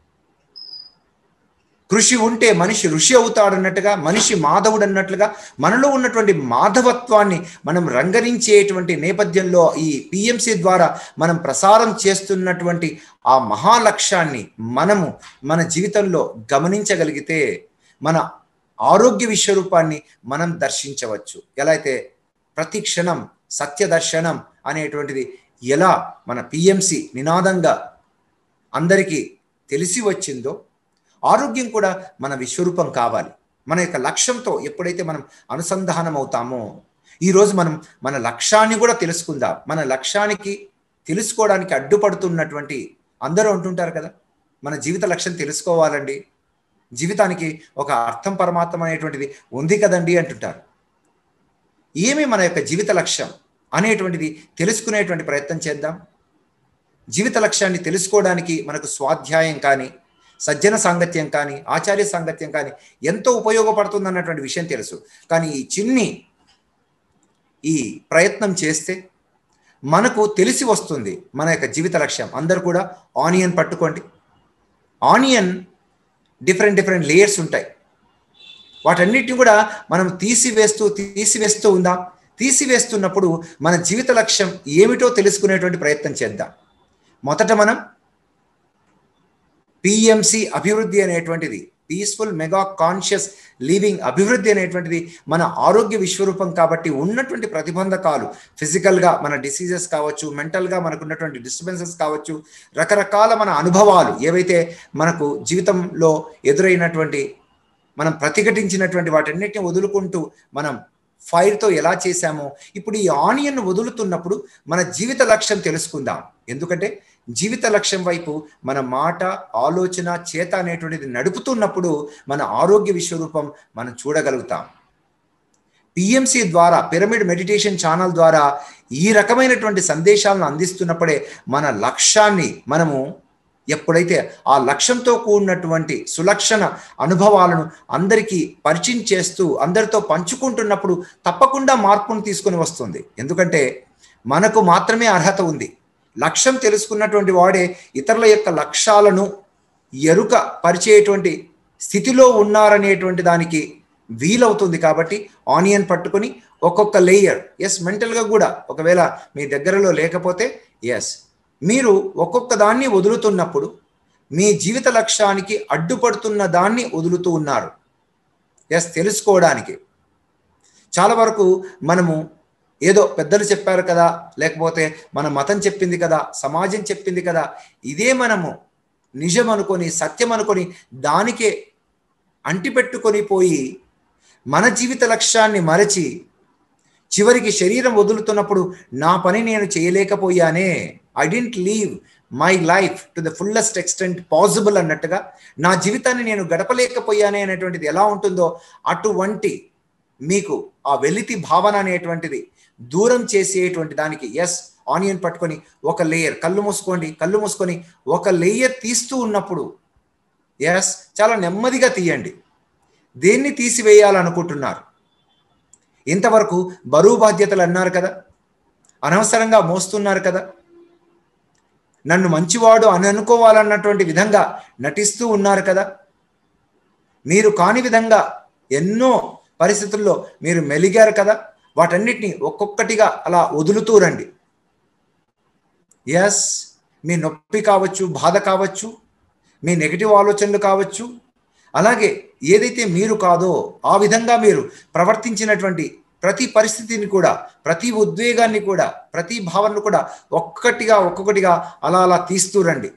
కృషి ఉంటే మనిషి ఋషి అవుతాడన్నట్టుగా మనిషి మాధవుడు అన్నట్లుగా మనలో ఉన్నటువంటి మాధవత్వాన్ని మనం రంగరించేటువంటి నేపథ్యంలో ఈ పిఎంసి ద్వారా మనం ప్రసారం చేస్తున్నటువంటి ఆ మహాలక్ష్యాన్ని మనము మన జీవితంలో గమనించగలిగితే మన ఆరోగ్య విశ్వరూపాన్ని మనం దర్శించవచ్చు ఎలా అయితే ప్రతి క్షణం సత్య దర్శనం అనేటువంటిది ఎలా మన పిఎంసి నినాదంగా అందరికీ తెలిసి వచ్చిందో ఆరోగ్యం కూడా మన విశ్వరూపం కావాలి మన యొక్క లక్ష్యంతో ఎప్పుడైతే మనం అనుసంధానం అవుతామో ఈరోజు మనం మన లక్ష్యాన్ని కూడా తెలుసుకుందాం మన లక్ష్యానికి తెలుసుకోవడానికి అడ్డుపడుతున్నటువంటి అందరూ అంటుంటారు కదా మన జీవిత లక్ష్యం తెలుసుకోవాలండి జీవితానికి ఒక అర్థం పరమాత్మ అనేటువంటిది ఉంది కదండి అంటుంటారు ఏమి మన యొక్క జీవిత లక్ష్యం అనేటువంటిది తెలుసుకునేటువంటి ప్రయత్నం చేద్దాం జీవిత లక్ష్యాన్ని తెలుసుకోవడానికి మనకు స్వాధ్యాయం కానీ సజ్జన సాంగత్యం కానీ ఆచార్య సాంగత్యం కానీ ఎంతో ఉపయోగపడుతుంది అన్నటువంటి విషయం తెలుసు కానీ ఈ చిన్ని ఈ ప్రయత్నం చేస్తే మనకు తెలిసి వస్తుంది మన యొక్క జీవిత లక్ష్యం అందరు కూడా ఆనియన్ పట్టుకోండి ఆనియన్ డిఫరెంట్ డిఫరెంట్ లేయర్స్ ఉంటాయి వాటన్నిటిని కూడా మనం తీసివేస్తూ తీసివేస్తూ ఉందాం తీసివేస్తున్నప్పుడు మన జీవిత లక్ష్యం ఏమిటో తెలుసుకునేటువంటి ప్రయత్నం చేద్దాం మొదట మనం పిఎంసి అభివృద్ధి అనేటువంటిది పీస్ఫుల్ మెగా కాన్షియస్ లివింగ్ అభివృద్ధి అనేటువంటిది మన ఆరోగ్య విశ్వరూపం కాబట్టి ఉన్నటువంటి ప్రతిబంధకాలు ఫిజికల్గా మన డిసీజెస్ కావచ్చు మెంటల్గా మనకు ఉన్నటువంటి డిస్టర్బెన్సెస్ కావచ్చు రకరకాల మన అనుభవాలు ఏవైతే మనకు జీవితంలో ఎదురైనటువంటి మనం ప్రతిఘటించినటువంటి వాటన్నిటిని వదులుకుంటూ మనం ఫైర్తో ఎలా చేశామో ఇప్పుడు ఈ ఆనియన్ వదులుతున్నప్పుడు మన జీవిత లక్ష్యం తెలుసుకుందాం ఎందుకంటే జీవిత లక్ష్యం వైపు మన మాట ఆలోచన చేత అనేటువంటిది నడుపుతున్నప్పుడు మన ఆరోగ్య విశ్వరూపం మనం చూడగలుగుతాం పిఎంసి ద్వారా పిరమిడ్ మెడిటేషన్ ఛానల్ ద్వారా ఈ రకమైనటువంటి సందేశాలను అందిస్తున్నప్పుడే మన లక్ష్యాన్ని మనము ఎప్పుడైతే ఆ లక్ష్యంతో కూడినటువంటి సులక్షణ అనుభవాలను అందరికీ పరిచయం చేస్తూ అందరితో పంచుకుంటున్నప్పుడు తప్పకుండా మార్పును తీసుకొని వస్తుంది ఎందుకంటే మనకు మాత్రమే అర్హత ఉంది లక్ష్యం తెలుసుకున్నటువంటి వాడే ఇతరుల యొక్క లక్ష్యాలను ఎరుక పరిచేటువంటి స్థితిలో ఉన్నారనేటువంటి దానికి వీలవుతుంది కాబట్టి ఆనియన్ పట్టుకొని ఒక్కొక్క లేయర్ ఎస్ మెంటల్గా కూడా ఒకవేళ మీ దగ్గరలో లేకపోతే ఎస్ మీరు ఒక్కొక్క దాన్ని వదులుతున్నప్పుడు మీ జీవిత లక్ష్యానికి అడ్డుపడుతున్న దాన్ని వదులుతూ ఉన్నారు ఎస్ తెలుసుకోవడానికి చాలా వరకు మనము ఏదో పెద్దలు చెప్పారు కదా లేకపోతే మన మతం చెప్పింది కదా సమాజం చెప్పింది కదా ఇదే మనము నిజం అనుకొని సత్యం అనుకొని దానికే అంటిపెట్టుకొని పోయి మన జీవిత లక్ష్యాన్ని మరచి చివరికి శరీరం వదులుతున్నప్పుడు నా పని నేను చేయలేకపోయానే I didn't live my life to the fullest extent possible అన్నట్టుగా నా జీవితాన్ని నేను గడపలేకపోయానే అనేటువంటిది ఎలా ఉంటుందో అటువంటి మీకు ఆ వెలితి భావన అనేటువంటిది దూరం చేసేటువంటి దానికి ఎస్ ఆనియన్ పట్టుకొని ఒక లేయర్ కళ్ళు మూసుకోండి కళ్ళు మూసుకొని ఒక లేయర్ తీస్తూ ఉన్నప్పుడు ఎస్ చాలా నెమ్మదిగా తీయండి దేన్ని తీసివేయాలనుకుంటున్నారు ఇంతవరకు బరువు బాధ్యతలు అన్నారు కదా అనవసరంగా మోస్తున్నారు కదా నన్ను మంచివాడు అని అనుకోవాలన్నటువంటి విధంగా నటిస్తూ ఉన్నారు కదా మీరు కాని విధంగా ఎన్నో పరిస్థితుల్లో మీరు మెలిగారు కదా వాటన్నిటిని ఒక్కొక్కటిగా అలా వదులుతూ రండి ఎస్ మీ నొప్పి కావచ్చు బాధ కావచ్చు మీ నెగిటివ్ ఆలోచనలు కావచ్చు అలాగే ఏదైతే మీరు కాదో ఆ విధంగా మీరు ప్రవర్తించినటువంటి ప్రతి పరిస్థితిని కూడా ప్రతి ఉద్వేగాన్ని కూడా ప్రతి భావనను కూడా ఒక్కటిగా ఒక్కొక్కటిగా అలా అలా తీస్తూ రండి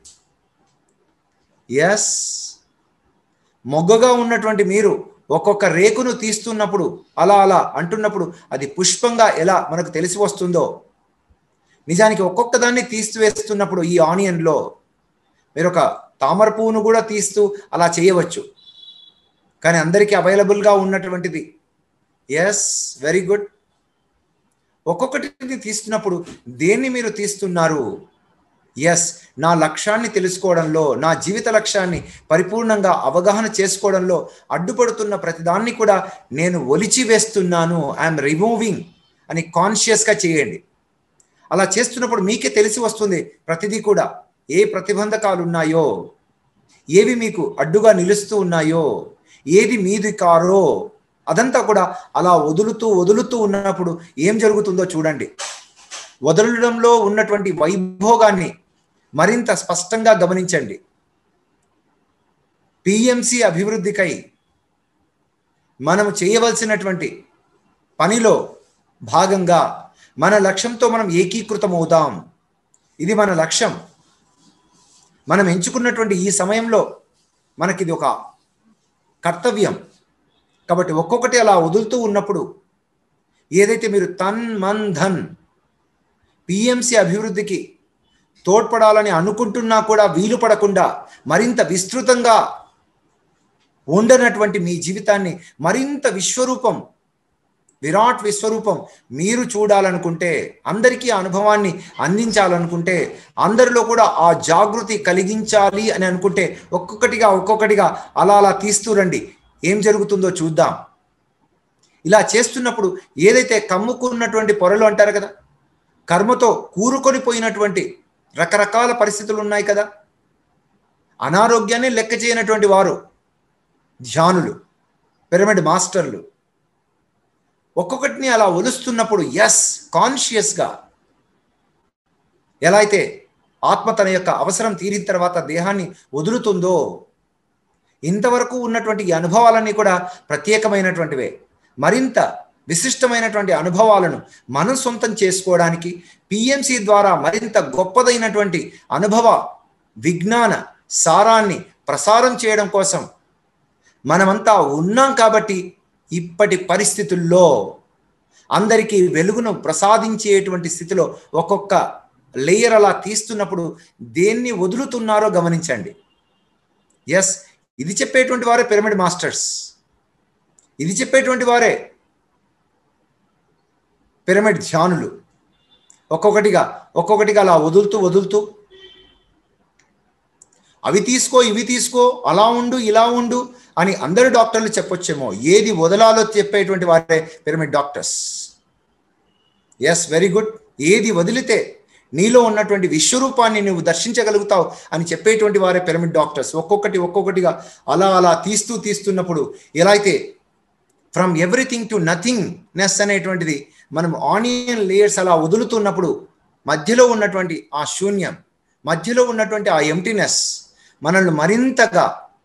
ఎస్ మొగ్గగా ఉన్నటువంటి మీరు ఒక్కొక్క రేకును తీస్తున్నప్పుడు అలా అలా అంటున్నప్పుడు అది పుష్పంగా ఎలా మనకు తెలిసి వస్తుందో నిజానికి ఒక్కొక్క దాన్ని తీసివేస్తున్నప్పుడు ఈ ఆనియన్లో మీరు ఒక తామర పువ్వును కూడా తీస్తూ అలా చేయవచ్చు కానీ అందరికీ అవైలబుల్గా ఉన్నటువంటిది ఎస్ వెరీ గుడ్ ఒక్కొక్కటిని తీస్తున్నప్పుడు దేన్ని మీరు తీస్తున్నారు ఎస్ నా లక్ష్యాన్ని తెలుసుకోవడంలో నా జీవిత లక్ష్యాన్ని పరిపూర్ణంగా అవగాహన చేసుకోవడంలో అడ్డుపడుతున్న ప్రతిదాన్ని కూడా నేను ఒలిచి వేస్తున్నాను ఐఎమ్ రిమూవింగ్ అని కాన్షియస్గా చేయండి అలా చేస్తున్నప్పుడు మీకే తెలిసి వస్తుంది ప్రతిదీ కూడా ఏ ప్రతిబంధకాలు ఉన్నాయో ఏవి మీకు అడ్డుగా నిలుస్తూ ఉన్నాయో ఏది మీది కారో అదంతా కూడా అలా వదులుతూ వదులుతూ ఉన్నప్పుడు ఏం జరుగుతుందో చూడండి వదలడంలో ఉన్నటువంటి వైభోగాన్ని మరింత స్పష్టంగా గమనించండి పిఎంసి అభివృద్ధికై మనం చేయవలసినటువంటి పనిలో భాగంగా మన లక్ష్యంతో మనం ఏకీకృతం అవుదాం ఇది మన లక్ష్యం మనం ఎంచుకున్నటువంటి ఈ సమయంలో మనకిది ఒక కర్తవ్యం కాబట్టి ఒక్కొక్కటి అలా వదులుతూ ఉన్నప్పుడు ఏదైతే మీరు తన్ మన్ ధన్ పిఎంసి అభివృద్ధికి తోడ్పడాలని అనుకుంటున్నా కూడా వీలు పడకుండా మరింత విస్తృతంగా ఉండనటువంటి మీ జీవితాన్ని మరింత విశ్వరూపం విరాట్ విశ్వరూపం మీరు చూడాలనుకుంటే అందరికీ ఆ అనుభవాన్ని అందించాలనుకుంటే అందరిలో కూడా ఆ జాగృతి కలిగించాలి అని అనుకుంటే ఒక్కొక్కటిగా ఒక్కొక్కటిగా అలా అలా తీస్తూ రండి ఏం జరుగుతుందో చూద్దాం ఇలా చేస్తున్నప్పుడు ఏదైతే కమ్ముకున్నటువంటి పొరలు అంటారు కదా కర్మతో కూరుకొని పోయినటువంటి రకరకాల పరిస్థితులు ఉన్నాయి కదా అనారోగ్యాన్ని లెక్క చేయనటువంటి వారు ధ్యానులు పిరమిడ్ మాస్టర్లు ఒక్కొక్కటిని అలా ఒలుస్తున్నప్పుడు ఎస్ కాన్షియస్గా ఎలా అయితే ఆత్మ తన యొక్క అవసరం తీరిన తర్వాత దేహాన్ని వదులుతుందో ఇంతవరకు ఉన్నటువంటి ఈ అనుభవాలన్నీ కూడా ప్రత్యేకమైనటువంటివే మరింత విశిష్టమైనటువంటి అనుభవాలను మనం సొంతం చేసుకోవడానికి పిఎంసి ద్వారా మరింత గొప్పదైనటువంటి అనుభవ విజ్ఞాన సారాన్ని ప్రసారం చేయడం కోసం మనమంతా ఉన్నాం కాబట్టి ఇప్పటి పరిస్థితుల్లో అందరికీ వెలుగును ప్రసాదించేటువంటి స్థితిలో ఒక్కొక్క లేయర్ అలా తీస్తున్నప్పుడు దేన్ని వదులుతున్నారో గమనించండి ఎస్ ఇది చెప్పేటువంటి వారే పిరమిడ్ మాస్టర్స్ ఇది చెప్పేటువంటి వారే పిరమిడ్ ధ్యానులు ఒక్కొక్కటిగా ఒక్కొక్కటిగా అలా వదులుతూ వదులుతూ అవి తీసుకో ఇవి తీసుకో అలా ఉండు ఇలా ఉండు అని అందరు డాక్టర్లు చెప్పొచ్చేమో ఏది వదలాలో చెప్పేటువంటి వారే pyramid doctors yes very good ఏది వదిలితే నీలో ఉన్నటువంటి విశ్వరూపాన్ని నువ్వు దర్శించగలుగుతావు అని చెప్పేటువంటి వారే పిరమిడ్ డాక్టర్స్ ఒక్కొక్కటి ఒక్కొక్కటిగా అలా అలా తీస్తూ తీస్తున్నప్పుడు ఎలా అయితే from everything to nothingness అనేటువంటిది మనం ఆనియన్ లేయర్స్ అలా వదులుతున్నప్పుడు మధ్యలో ఉన్నటువంటి ఆ శూన్యం మధ్యలో ఉన్నటువంటి ఆ ఎంటీనెస్ మనల్ని మరింతగా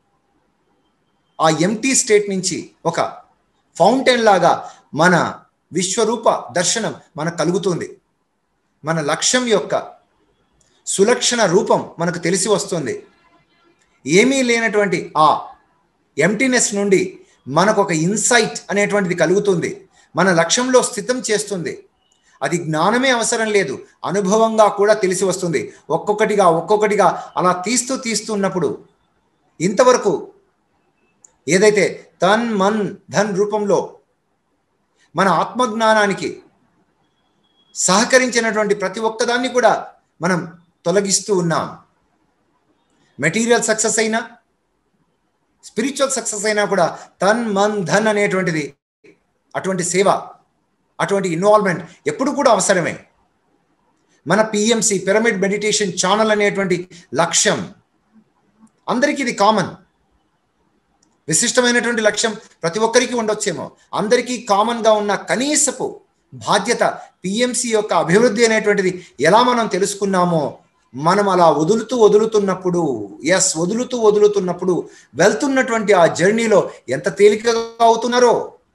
ఆ ఎంటీ స్టేట్ నుంచి ఒక ఫౌంటైన్ లాగా మన విశ్వరూప దర్శనం మనకు కలుగుతుంది మన లక్ష్యం యొక్క సులక్షణ రూపం మనకు తెలిసి వస్తుంది ఏమీ లేనటువంటి ఆ ఎంటీనెస్ నుండి మనకు ఒక ఇన్సైట్ అనేటువంటిది కలుగుతుంది మన లక్ష్యంలో స్థితం చేస్తుంది అది జ్ఞానమే అవసరం లేదు అనుభవంగా కూడా తెలిసి వస్తుంది ఒక్కొక్కటిగా ఒక్కొక్కటిగా అలా తీస్తూ తీస్తున్నప్పుడు ఇంతవరకు ఏదైతే తన్ మన్ ధన్ రూపంలో మన ఆత్మజ్ఞానానికి సహకరించినటువంటి ప్రతి ఒక్కదాన్ని కూడా మనం తొలగిస్తూ ఉన్నాం మెటీరియల్ సక్సెస్ అయినా స్పిరిచువల్ సక్సెస్ అయినా కూడా తన్ మన్ ధన్ అనేటువంటిది అటువంటి సేవ అటువంటి ఇన్వాల్వ్మెంట్ ఎప్పుడు కూడా అవసరమే మన పిఎంసి పిరమిడ్ మెడిటేషన్ ఛానల్ అనేటువంటి లక్ష్యం అందరికీ ఇది కామన్ విశిష్టమైనటువంటి లక్ష్యం ప్రతి ఒక్కరికి ఉండొచ్చేమో అందరికీ కామన్గా ఉన్న కనీసపు బాధ్యత పిఎంసి యొక్క అభివృద్ధి అనేటువంటిది ఎలా మనం తెలుసుకున్నామో మనం అలా వదులుతూ వదులుతున్నప్పుడు ఎస్ వదులుతూ వదులుతున్నప్పుడు వెళ్తున్నటువంటి ఆ జర్నీలో ఎంత తేలికగా అవుతున్నారో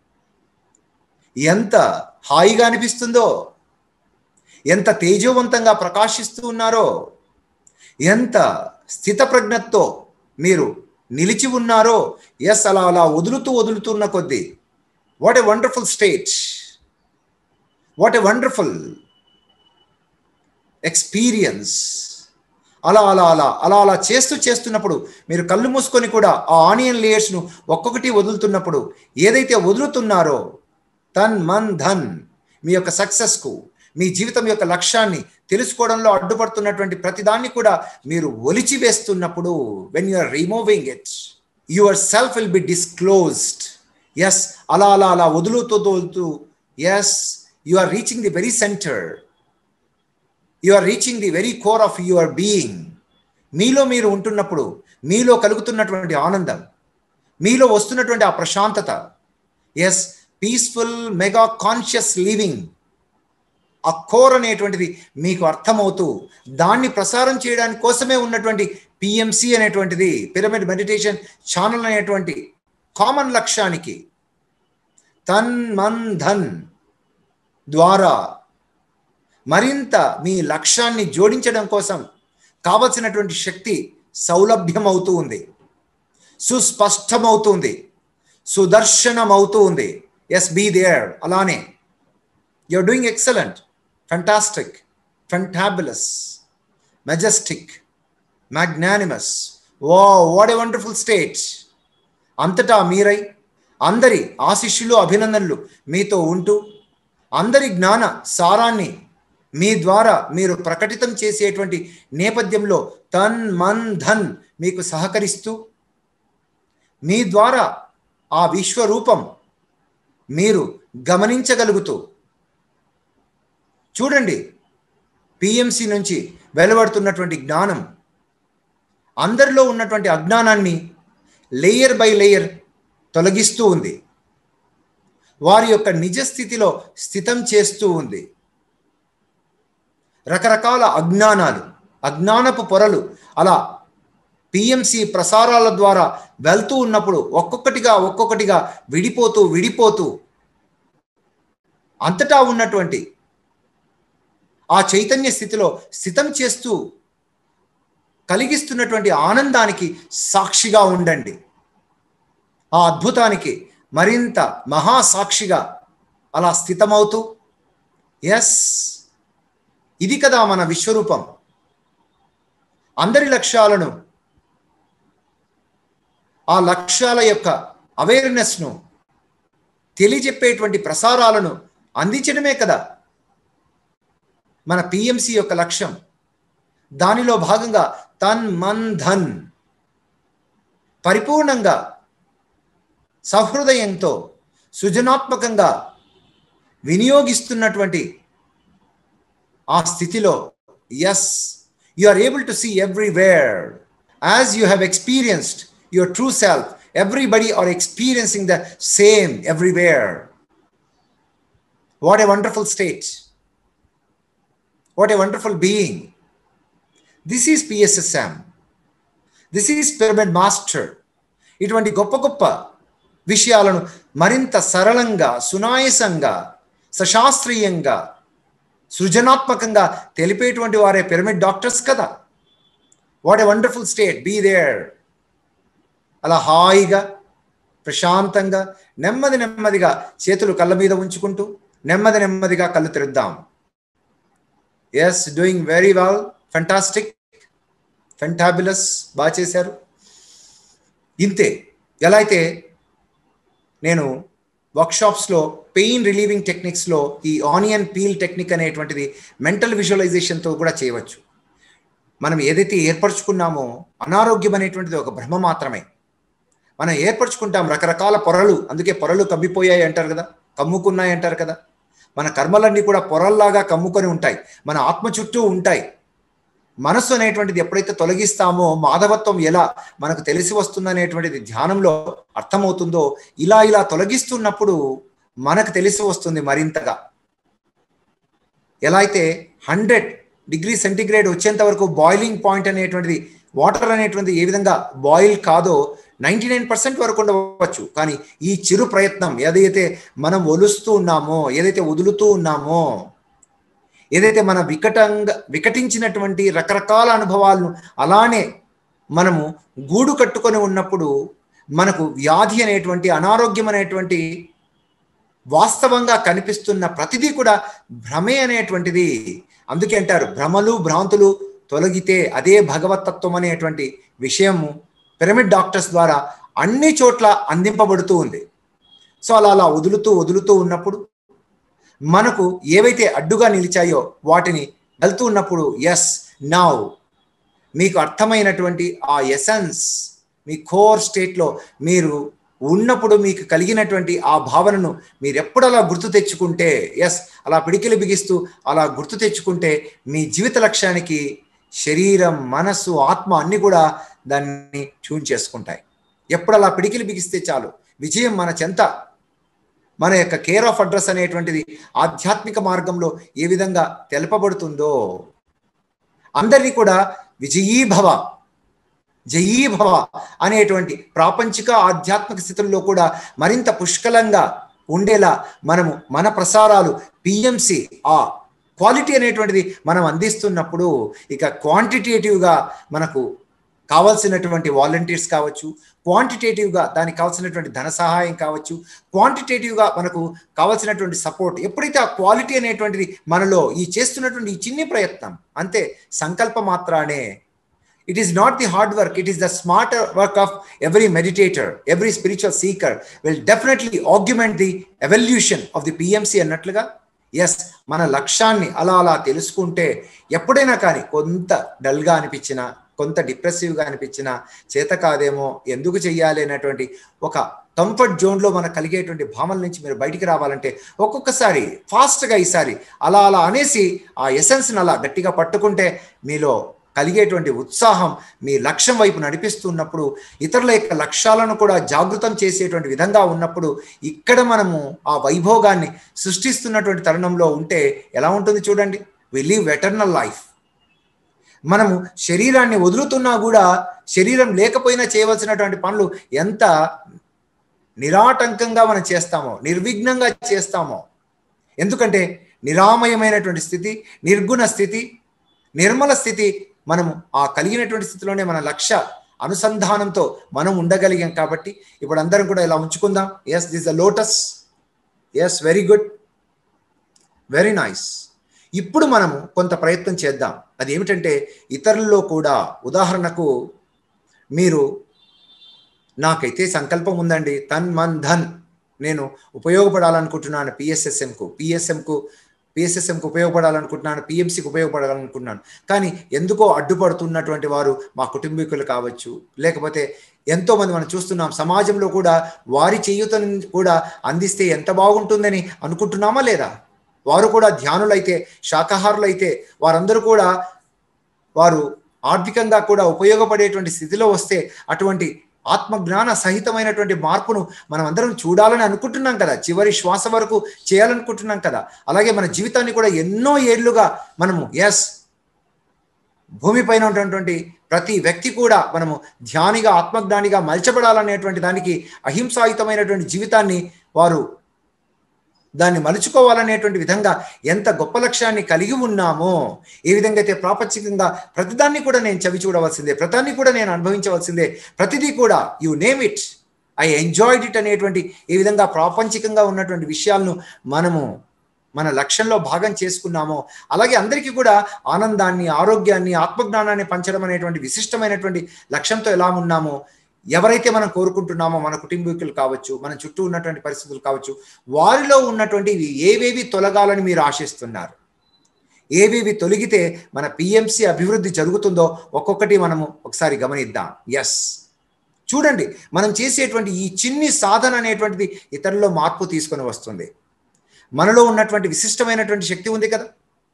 ఎంత హాయిగా అనిపిస్తుందో ఎంత తేజవంతంగా ప్రకాశిస్తూ ఉన్నారో ఎంత స్థితప్రజ్ఞతో మీరు నిలిచి ఉన్నారో ఎస్ అలా అలా వదులుతూ వదులుతున్న కొద్దీ what a wonderful state what a wonderful experience అలా అలా అలా అలా అలా చేస్తూ చేస్తున్నప్పుడు మీరు కళ్ళు మూసుకొని కూడా ఆ ఆనియన్ లేయర్స్ను ఒక్కొక్కటి వదులుతున్నప్పుడు ఏదైతే వదులుతున్నారో తన్ మన్ ధన్ మీ యొక్క సక్సెస్కు మీ జీవితం యొక్క లక్ష్యాన్ని తెలుసుకోవడంలో అడ్డుపడుతున్నటువంటి ప్రతిదాన్ని కూడా మీరు ఒలిచి వేస్తున్నప్పుడు when you are removing it your self will be disclosed yes అలా అలా అలా వదులుతూ వదులుతూ yes you are reaching the very centre you are reaching the very core of your being మీలో మీరు ఉంటున్నప్పుడు మీలో కలుగుతున్నటువంటి ఆనందం మీలో వస్తున్నటువంటి ఆ ప్రశాంతత yes peaceful mega conscious living ఆ కోర్ అనేటువంటిది మీకు అర్థమవుతూ దాన్ని ప్రసారం చేయడానికి కోసమే ఉన్నటువంటి పిఎంసి అనేటువంటిది పిరమిడ్ మెడిటేషన్ ఛానల్ అనేటువంటి కామన్ లక్ష్యానికి తన్ మన్ ధన్ ద్వారా మరింత మీ లక్ష్యాన్ని జోడించడం కోసం కావలసినటువంటి శక్తి సౌలభ్యమవుతూ ఉంది సుస్పష్టమవుతుంది సుదర్శనమవుతూ ఉంది ఎస్ బీ దేర్ అలానే you are doing excellent fantastic fantabulous majestic magnanimous oh what a wonderful state అంతటా మీరై అందరి ఆశిష్యులు అభినందనలు మీతో ఉంటూ అందరి జ్ఞాన సారాన్ని మీ ద్వారా మీరు ప్రకటితం చేసేటువంటి నేపథ్యంలో తన్ మన్ ధన్ మీకు సహకరిస్తూ మీ ద్వారా ఆ విశ్వరూపం మీరు గమనించగలుగుతూ చూడండి పిఎంసి నుంచి వెలువడుతున్నటువంటి జ్ఞానం అందరిలో ఉన్నటువంటి అజ్ఞానాన్ని లేయర్ బై లేయర్ తొలగిస్తూ ఉంది వారి యొక్క నిజ స్థితిలో స్థితం చేస్తూ ఉంది రకరకాల అజ్ఞానాలు అజ్ఞానపు పొరలు అలా పిఎంసి ప్రసారాల ద్వారా వెళ్తూ ఉన్నప్పుడు ఒక్కొక్కటిగా ఒక్కొక్కటిగా విడిపోతూ విడిపోతూ అంతటా ఉన్నటువంటి ఆ చైతన్య స్థితిలో స్థితం చేస్తూ కలిగిస్తున్నటువంటి ఆనందానికి సాక్షిగా ఉండండి ఆ అద్భుతానికి మరింత మహాసాక్షిగా అలా స్థితమవుతూ ఎస్ ఇది కదా మన విశ్వరూపం అందరి లక్ష్యాలను ఆ లక్ష్యాల యొక్క అవేర్నెస్ను తెలియజెప్పేటువంటి ప్రసారాలను అందించడమే కదా మన పిఎంసి యొక్క లక్ష్యం దానిలో భాగంగా తన్ మన్ ధన్ పరిపూర్ణంగా సహృదయంతో సృజనాత్మకంగా వినియోగిస్తున్నటువంటి ఆ స్థితిలో yes you are able to see everywhere as you have experienced your true self everybody are experiencing the same everywhere what a wonderful state what a wonderful being this is PSSM this is pyramid master ఇటువంటి గొప్ప గొప్ప విషయాలను మరింత సరళంగా సునాయసంగా సశాస్త్రీయంగా సృజనాత్మకంగా తెలిపేటువంటి వారే pyramid doctors కదా what a wonderful state be there అలా హాయిగా ప్రశాంతంగా నెమ్మది నెమ్మదిగా చేతులు కళ్ళ మీద ఉంచుకుంటూ నెమ్మది నెమ్మదిగా కళ్ళు తెరుద్దాం yes doing very well fantastic fantabulous బాగా చేశారు ఇంతే ఎలా అయితే నేను వర్క్షాప్స్లో పెయిన్ రిలీవింగ్ టెక్నిక్స్లో ఈ ఆనియన్ పీల్ టెక్నిక్ అనేటువంటిది మెంటల్ విజువలైజేషన్తో కూడా చేయవచ్చు మనం ఏదైతే ఏర్పరచుకున్నామో అనారోగ్యం అనేటువంటిది ఒక భ్రమ మాత్రమే మనం ఏర్పరచుకుంటాం రకరకాల పొరలు అందుకే పొరలు కమ్మిపోయాయి అంటారు కదా కమ్ముకున్నాయి అంటారు కదా మన కర్మలన్నీ కూడా పొరల్లాగా కమ్ముకొని ఉంటాయి మన ఆత్మ చుట్టూ ఉంటాయి మనస్సు అనేటువంటిది ఎప్పుడైతే తొలగిస్తామో మాధవత్వం ఎలా మనకు తెలిసి వస్తుందనేటువంటిది ధ్యానంలో అర్థమవుతుందో ఇలా ఇలా తొలగిస్తున్నప్పుడు మనకు తెలిసి వస్తుంది మరింతగా ఎలా అయితే హండ్రెడ్ డిగ్రీ సెంటిగ్రేడ్ వచ్చేంత వరకు బాయిలింగ్ పాయింట్ అనేటువంటిది వాటర్ అనేటువంటిది ఏ విధంగా బాయిల్ కాదో నైంటీ నైన్ పర్సెంట్ వరకు ఉండవచ్చు కానీ ఈ చిరు ప్రయత్నం ఏదైతే మనం ఒలుస్తూ ఉన్నామో ఏదైతే వదులుతూ ఉన్నామో ఏదైతే మన వికటంగా వికటించినటువంటి రకరకాల అనుభవాలను అలానే మనము గూడు కట్టుకొని ఉన్నప్పుడు మనకు వ్యాధి అనేటువంటి అనారోగ్యం అనేటువంటి వాస్తవంగా కనిపిస్తున్న ప్రతిదీ కూడా భ్రమే అనేటువంటిది అందుకే అంటారు భ్రమలు భ్రాంతులు తొలగితే అదే భగవతత్వం అనేటువంటి విషయము పిరమిడ్ డాక్టర్స్ ద్వారా అన్ని చోట్ల అందింపబడుతూ ఉంది సో అలా అలా వదులుతూ వదులుతూ ఉన్నప్పుడు మనకు ఏవైతే అడ్డుగా నిలిచాయో వాటిని వెళ్తూ ఉన్నప్పుడు ఎస్ నౌ మీకు అర్థమైనటువంటి ఆ ఎసెన్స్ మీ కోర్ స్టేట్లో మీరు ఉన్నప్పుడు మీకు కలిగినటువంటి ఆ భావనను మీరు ఎప్పుడు అలా గుర్తు తెచ్చుకుంటే ఎస్ అలా పిడికిలు బిగిస్తూ అలా గుర్తు తెచ్చుకుంటే మీ జీవిత లక్ష్యానికి శరీరం మనస్సు ఆత్మ అన్ని కూడా దాన్ని ట్యూన్ చేసుకుంటాయి ఎప్పుడు అలా పిడికిలు బిగిస్తే చాలు విజయం మన చెంత మన యొక్క కేర్ ఆఫ్ అడ్రస్ అనేటువంటిది ఆధ్యాత్మిక మార్గంలో ఏ విధంగా తెలపబడుతుందో అందరినీ కూడా విజయీభవ జయీభవ అనేటువంటి ప్రాపంచిక ఆధ్యాత్మిక స్థితుల్లో కూడా మరింత పుష్కలంగా ఉండేలా మనము మన ప్రసారాలు పిఎంసి ఆ క్వాలిటీ అనేటువంటిది మనం అందిస్తున్నప్పుడు ఇక క్వాంటిటేటివ్గా మనకు కావాల్సినటువంటి వాలంటీర్స్ కావచ్చు క్వాంటిటేటివ్గా దానికి కావాల్సినటువంటి ధన సహాయం కావచ్చు క్వాంటిటేటివ్గా మనకు కావాల్సినటువంటి సపోర్ట్ ఎప్పుడైతే ఆ క్వాలిటీ అనేటువంటిది మనలో ఈ చేస్తున్నటువంటి ఈ చిన్ని ప్రయత్నం అంతే సంకల్ప మాత్రానే it is not the hard work it is the smart work of every meditator every spiritual seeker will definitely argument the evolution of the PMC అన్నట్లుగా ఎస్ మన లక్ష్యాన్ని అలా అలా తెలుసుకుంటే ఎప్పుడైనా కానీ కొంత డల్గా అనిపించినా కొంత డిప్రెసివ్గా అనిపించినా చేత కాదేమో ఎందుకు చెయ్యాలి అనేటువంటి ఒక కంఫర్ట్ జోన్లో మనకు కలిగేటువంటి భావన నుంచి మీరు బయటికి రావాలంటే ఒక్కొక్కసారి ఫాస్ట్గా ఈసారి అలా అలా అనేసి ఆ ఎసెన్స్ని అలా గట్టిగా పట్టుకుంటే మీలో కలిగేటువంటి ఉత్సాహం మీ లక్ష్యం వైపు నడిపిస్తున్నప్పుడు ఇతరుల యొక్క లక్ష్యాలను కూడా జాగృతం చేసేటువంటి విధంగా ఉన్నప్పుడు ఇక్కడ మనము ఆ వైభోగాన్ని సృష్టిస్తున్నటువంటి తరుణంలో ఉంటే ఎలా ఉంటుంది చూడండి వి లివ్ ఎటర్నల్ లైఫ్ మనము శరీరాన్ని వదులుతున్నా కూడా శరీరం లేకపోయినా చేయవలసినటువంటి పనులు ఎంత నిరాటంకంగా మనం చేస్తామో నిర్విఘ్నంగా చేస్తామో ఎందుకంటే నిరామయమైనటువంటి స్థితి నిర్గుణ స్థితి నిర్మల స్థితి మనము ఆ కలిగినటువంటి స్థితిలోనే మన లక్ష్య అనుసంధానంతో మనం ఉండగలిగాం కాబట్టి ఇప్పుడు అందరం కూడా ఇలా ఉంచుకుందాం yes this the lotus yes very good very nice ఇప్పుడు మనము కొంత ప్రయత్నం చేద్దాం అది ఏమిటంటే ఇతరుల్లో కూడా ఉదాహరణకు మీరు నాకైతే సంకల్పం ఉందండి తన్ మన్ ధన్ నేను ఉపయోగపడాలనుకుంటున్నాను పిఎస్ఎస్ఎంకు పిఎస్ఎంకు పిఎస్ఎస్ఎంకు ఉపయోగపడాలనుకుంటున్నాను పిఎంసికి ఉపయోగపడాలనుకుంటున్నాను కానీ ఎందుకో అడ్డుపడుతున్నటువంటి వారు మా కుటుంబీకులు కావచ్చు లేకపోతే ఎంతో మంది మనం చూస్తున్నాం సమాజంలో కూడా వారి చేయూతను కూడా అందిస్తే ఎంత బాగుంటుందని అనుకుంటున్నామా లేదా వారు కూడా ధ్యానులైతే శాకాహారులైతే వారందరూ కూడా వారు ఆర్థికంగా కూడా ఉపయోగపడేటువంటి స్థితిలో వస్తే అటువంటి ఆత్మజ్ఞాన సహితమైనటువంటి మార్పును మనం అందరం చూడాలని అనుకుంటున్నాం కదా చివరి శ్వాస వరకు చేయాలనుకుంటున్నాం కదా అలాగే మన జీవితాన్ని కూడా ఎన్నో ఏళ్లుగా మనము ఎస్ భూమిపైన ఉన్నటువంటి ప్రతి వ్యక్తి కూడా మనము ధ్యానిగా ఆత్మజ్ఞానిగా మలచబడాలనేటువంటి దానికి అహింసాయుతమైనటువంటి జీవితాన్ని వారు దాన్ని మలుచుకోవాలనేటువంటి విధంగా ఎంత గొప్ప లక్ష్యాన్ని కలిగి ఉన్నామో ఏ విధంగా అయితే ప్రాపంచికంగా ప్రతిదాన్ని కూడా నేను చవి చూడవలసిందే ప్రతిదాన్ని కూడా నేను అనుభవించవలసిందే ప్రతిదీ కూడా you name it I enjoyed it అనేటువంటి ఏ విధంగా ప్రాపంచికంగా ఉన్నటువంటి విషయాలను మనము మన లక్ష్యంలో భాగం చేసుకున్నామో అలాగే అందరికీ కూడా ఆనందాన్ని ఆరోగ్యాన్ని ఆత్మజ్ఞానాన్ని పంచడం అనేటువంటి విశిష్టమైనటువంటి లక్ష్యంతో ఎలా ఉన్నామో ఎవరైతే మనం కోరుకుంటున్నామో మన కుటుంబీకులు కావచ్చు మన చుట్టూ ఉన్నటువంటి పరిస్థితులు కావచ్చు వారిలో ఉన్నటువంటి ఏవేవి తొలగాలని మీరు ఆశిస్తున్నారు ఏవేవి తొలగితే మన పిఎంసి అభివృద్ధి జరుగుతుందో ఒక్కొక్కటి మనము ఒకసారి గమనిద్దాం ఎస్ చూడండి మనం చేసేటువంటి ఈ చిన్ని సాధన అనేటువంటిది ఇతరుల్లో మార్పు తీసుకొని వస్తుంది మనలో ఉన్నటువంటి విశిష్టమైనటువంటి శక్తి ఉంది కదా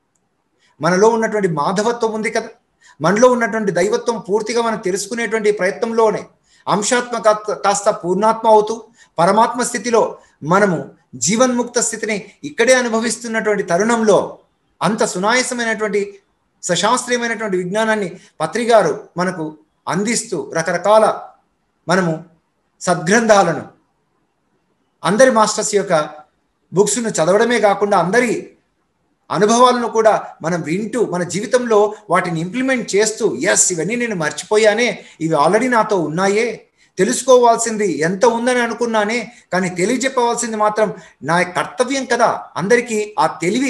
మనలో ఉన్నటువంటి మాధవత్వం ఉంది కదా మనలో ఉన్నటువంటి దైవత్వం పూర్తిగా మనం తెలుసుకునేటువంటి ప్రయత్నంలోనే అంశాత్మ కాస్త పూర్ణాత్మ అవుతూ పరమాత్మ స్థితిలో మనము జీవన్ముక్త స్థితిని ఇక్కడే అనుభవిస్తున్నటువంటి తరుణంలో అంత సునాయసమైనటువంటి సశాస్త్రీయమైనటువంటి విజ్ఞానాన్ని పత్రిగారు మనకు అందిస్తూ రకరకాల మనము సద్గ్రంథాలను అందరి మాస్టర్స్ యొక్క బుక్స్ను చదవడమే కాకుండా అందరి అనుభవాలను కూడా మనం వింటూ మన జీవితంలో వాటిని ఇంప్లిమెంట్ చేస్తూ ఎస్ ఇవన్నీ నేను మర్చిపోయానే ఇవి ఆల్రెడీ నాతో ఉన్నాయే తెలుసుకోవాల్సింది ఎంత ఉందని అనుకున్నానే కానీ తెలియజెప్పవలసింది మాత్రం నా కర్తవ్యం కదా అందరికీ ఆ తెలివి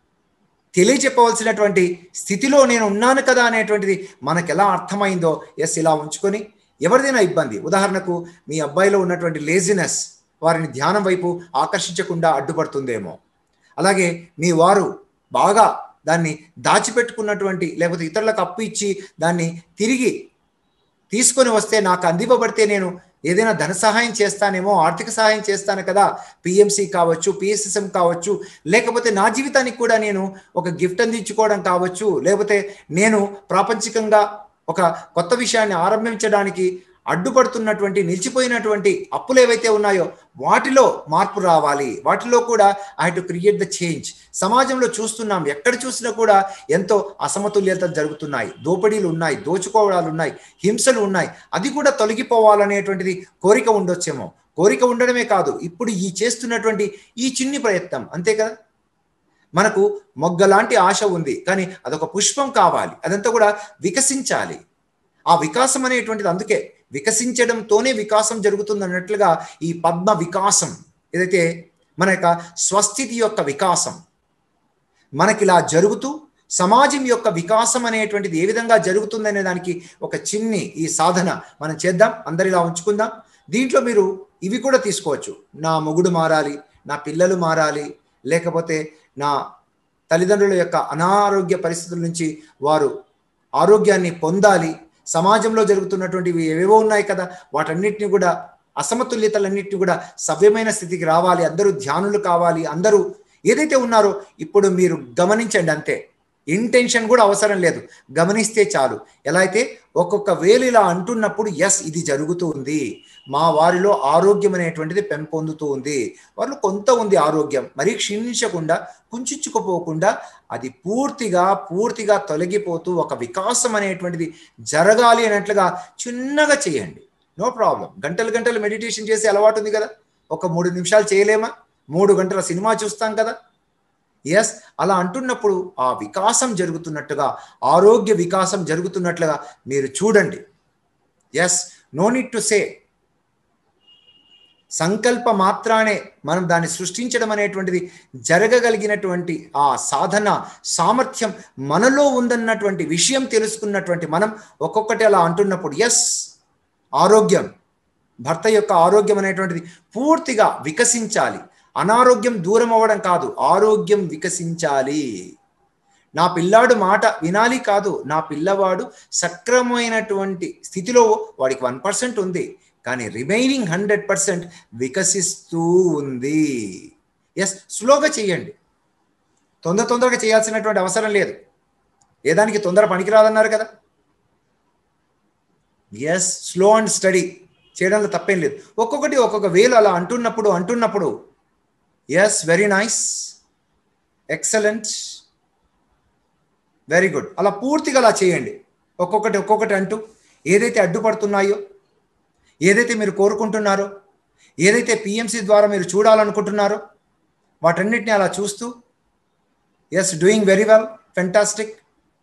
తెలియజెప్పవలసినటువంటి స్థితిలో నేను ఉన్నాను కదా అనేటువంటిది మనకు ఎలా అర్థమైందో ఎస్ ఇలా ఉంచుకొని ఎవరిదైనా ఇబ్బంది ఉదాహరణకు మీ అబ్బాయిలో ఉన్నటువంటి లేజినెస్ వారిని ధ్యానం వైపు ఆకర్షించకుండా అడ్డుపడుతుందేమో అలాగే మీ వారు బాగా దాన్ని దాచిపెట్టుకున్నటువంటి లేకపోతే ఇతరులకు అప్పు ఇచ్చి దాన్ని తిరిగి తీసుకొని వస్తే నాకు అందివ్వబడితే నేను ఏదైనా ధన సహాయం చేస్తానేమో ఆర్థిక సహాయం చేస్తాను కదా పిఎంసి కావచ్చు పిఎస్ఎస్ఎం కావచ్చు లేకపోతే నా జీవితానికి కూడా నేను ఒక గిఫ్ట్ అందించుకోవడం కావచ్చు లేకపోతే నేను ప్రాపంచికంగా ఒక కొత్త విషయాన్ని ఆరంభించడానికి అడ్డుపడుతున్నటువంటి నిలిచిపోయినటువంటి అప్పులు ఏవైతే ఉన్నాయో వాటిలో మార్పు రావాలి వాటిలో కూడా I to create the change సమాజంలో చూస్తున్నాం ఎక్కడ చూసినా కూడా ఎంతో అసమతుల్యత జరుగుతున్నాయి దోపిడీలు ఉన్నాయి దోచుకోవడాలు ఉన్నాయి హింసలు ఉన్నాయి అది కూడా తొలగిపోవాలనేటువంటిది కోరిక ఉండొచ్చేమో కోరిక ఉండడమే కాదు ఇప్పుడు ఈ చేస్తున్నటువంటి ఈ చిన్ని ప్రయత్నం అంతే కదా మనకు మొగ్గలాంటి ఆశ ఉంది కానీ అదొక పుష్పం కావాలి అదంతా కూడా వికసించాలి ఆ వికాసం అనేటువంటిది అందుకే వికసించడంతోనే వికాసం జరుగుతుంది అన్నట్లుగా ఈ పద్మ వికాసం ఏదైతే మన యొక్క స్వస్థితి యొక్క వికాసం మనకి ఇలా జరుగుతూ సమాజం యొక్క వికాసం అనేటువంటిది ఏ విధంగా జరుగుతుందనే దానికి ఒక చిన్ని ఈ సాధన మనం చేద్దాం అందరిలా ఉంచుకుందాం దీంట్లో మీరు ఇవి కూడా తీసుకోవచ్చు నా మొగుడు మారాలి నా పిల్లలు మారాలి లేకపోతే నా తల్లిదండ్రుల యొక్క అనారోగ్య పరిస్థితుల నుంచి వారు ఆరోగ్యాన్ని పొందాలి సమాజంలో జరుగుతున్నటువంటివి ఏవేవో ఉన్నాయి కదా వాటన్నిటిని కూడా అసమతుల్యతలన్నింటినీ కూడా సవ్యమైన స్థితికి రావాలి అందరూ ధ్యానులు కావాలి అందరూ ఏదైతే ఉన్నారో ఇప్పుడు మీరు గమనించండి అంతే ఇంటెన్షన్ కూడా అవసరం లేదు గమనిస్తే చాలు ఎలా అయితే ఒక్కొక్క వేలు ఇలా అంటున్నప్పుడు ఎస్ ఇది జరుగుతుంది మా వారిలో ఆరోగ్యం అనేటువంటిది పెంపొందుతూ ఉంది వారిలో కొంత ఉంది ఆరోగ్యం మరీ క్షీణించకుండా కుంచుకుపోకుండా అది పూర్తిగా పూర్తిగా తొలగిపోతూ ఒక వికాసం అనేటువంటిది జరగాలి అన్నట్లుగా చిన్నగా చేయండి నో ప్రాబ్లం గంటలు గంటలు మెడిటేషన్ చేసే అలవాటు ఉంది కదా ఒక మూడు నిమిషాలు చేయలేమా మూడు గంటల సినిమా చూస్తాం కదా ఎస్ అలా అంటున్నప్పుడు ఆ వికాసం జరుగుతున్నట్టుగా ఆరోగ్య వికాసం జరుగుతున్నట్లుగా మీరు చూడండి yes no need to say సంకల్ప మాత్రానే మనం దాన్ని సృష్టించడం అనేటువంటిది జరగగలిగినటువంటి ఆ సాధన సామర్థ్యం మనలో ఉందన్నటువంటి విషయం తెలుసుకున్నటువంటి మనం ఒక్కొక్కటి అలా అంటున్నప్పుడు ఎస్ ఆరోగ్యం భర్త యొక్క ఆరోగ్యం అనేటువంటిది పూర్తిగా వికసించాలి అనారోగ్యం దూరం అవ్వడం కాదు ఆరోగ్యం వికసించాలి నా పిల్లాడు మాట వినాలి కాదు నా పిల్లవాడు సక్రమైనటువంటి స్థితిలో వాడికి వన్ పర్సెంట్ ఉంది కానీ రిమైనింగ్ హండ్రెడ్ పర్సెంట్ వికసిస్తూ ఉంది ఎస్ స్లోగా చేయండి తొందర తొందరగా చేయాల్సినటువంటి అవసరం లేదు ఏదానికి తొందర పనికిరాదన్నారు కదా ఎస్ స్లో అండ్ స్టడీ చేయడంలో తప్పేం లేదు ఒక్కొక్కటి ఒక్కొక్క వేలు అలా అంటున్నప్పుడు అంటున్నప్పుడు yes very nice excellent very good అలా పూర్తిగా అలా చేయండి ఒక్కొక్కటి ఒక్కొక్కటి అంటూ ఏదైతే అడ్డుపడుతున్నాయో ఏదైతే మీరు కోరుకుంటున్నారో ఏదైతే పిఎంసి ద్వారా మీరు చూడాలనుకుంటున్నారో వాటన్నిటిని అలా చూస్తూ yes doing very well fantastic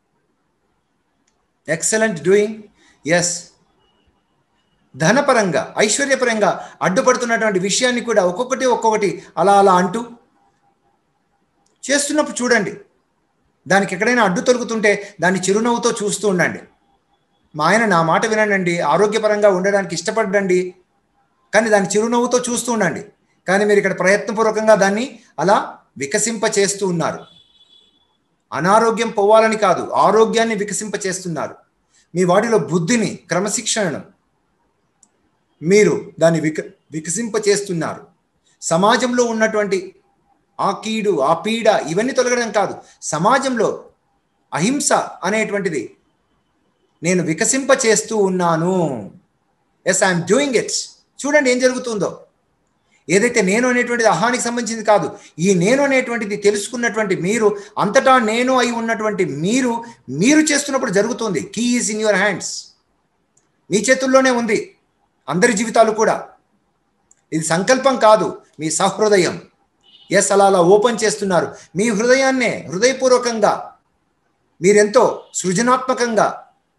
excellent doing yes ధనపరంగా ఐశ్వర్యపరంగా అడ్డుపడుతున్నటువంటి విషయాన్ని కూడా ఒక్కొక్కటి ఒక్కొక్కటి అలా అలా అంటూ చేస్తున్నప్పుడు చూడండి దానికి ఎక్కడైనా అడ్డు తొలుగుతుంటే దాన్ని చిరునవ్వుతో చూస్తూ ఉండండి మా ఆయన నా మాట వినండి ఆరోగ్యపరంగా ఉండడానికి ఇష్టపడండి కానీ దాన్ని చిరునవ్వుతో చూస్తూ ఉండండి కానీ మీరు ఇక్కడ ప్రయత్నపూర్వకంగా దాన్ని అలా వికసింప చేస్తూ ఉన్నారు అనారోగ్యం పోవాలని కాదు ఆరోగ్యాన్ని వికసింప చేస్తున్నారు మీ వాడిలో బుద్ధిని క్రమశిక్షణను మీరు దాన్ని విక వికసింప చేస్తున్నారు సమాజంలో ఉన్నటువంటి ఆ కీడు ఆ పీడ ఇవన్నీ తొలగడం కాదు సమాజంలో అహింస అనేటువంటిది నేను వికసింప చేస్తూ ఉన్నాను ఎస్ ఐఎమ్ డూయింగ్ ఇట్ చూడండి ఏం జరుగుతుందో ఏదైతే నేను అనేటువంటిది అహానికి సంబంధించింది కాదు ఈ నేను అనేటువంటిది తెలుసుకున్నటువంటి మీరు అంతటా నేను అయి ఉన్నటువంటి మీరు మీరు చేస్తున్నప్పుడు జరుగుతుంది key is in your hands మీ చేతుల్లోనే ఉంది అందరి జీవితాలు కూడా ఇది సంకల్పం కాదు మీ సహృదయం ఎస్ అలా అలా ఓపెన్ చేస్తున్నారు మీ హృదయాన్నే హృదయపూర్వకంగా మీరెంతో సృజనాత్మకంగా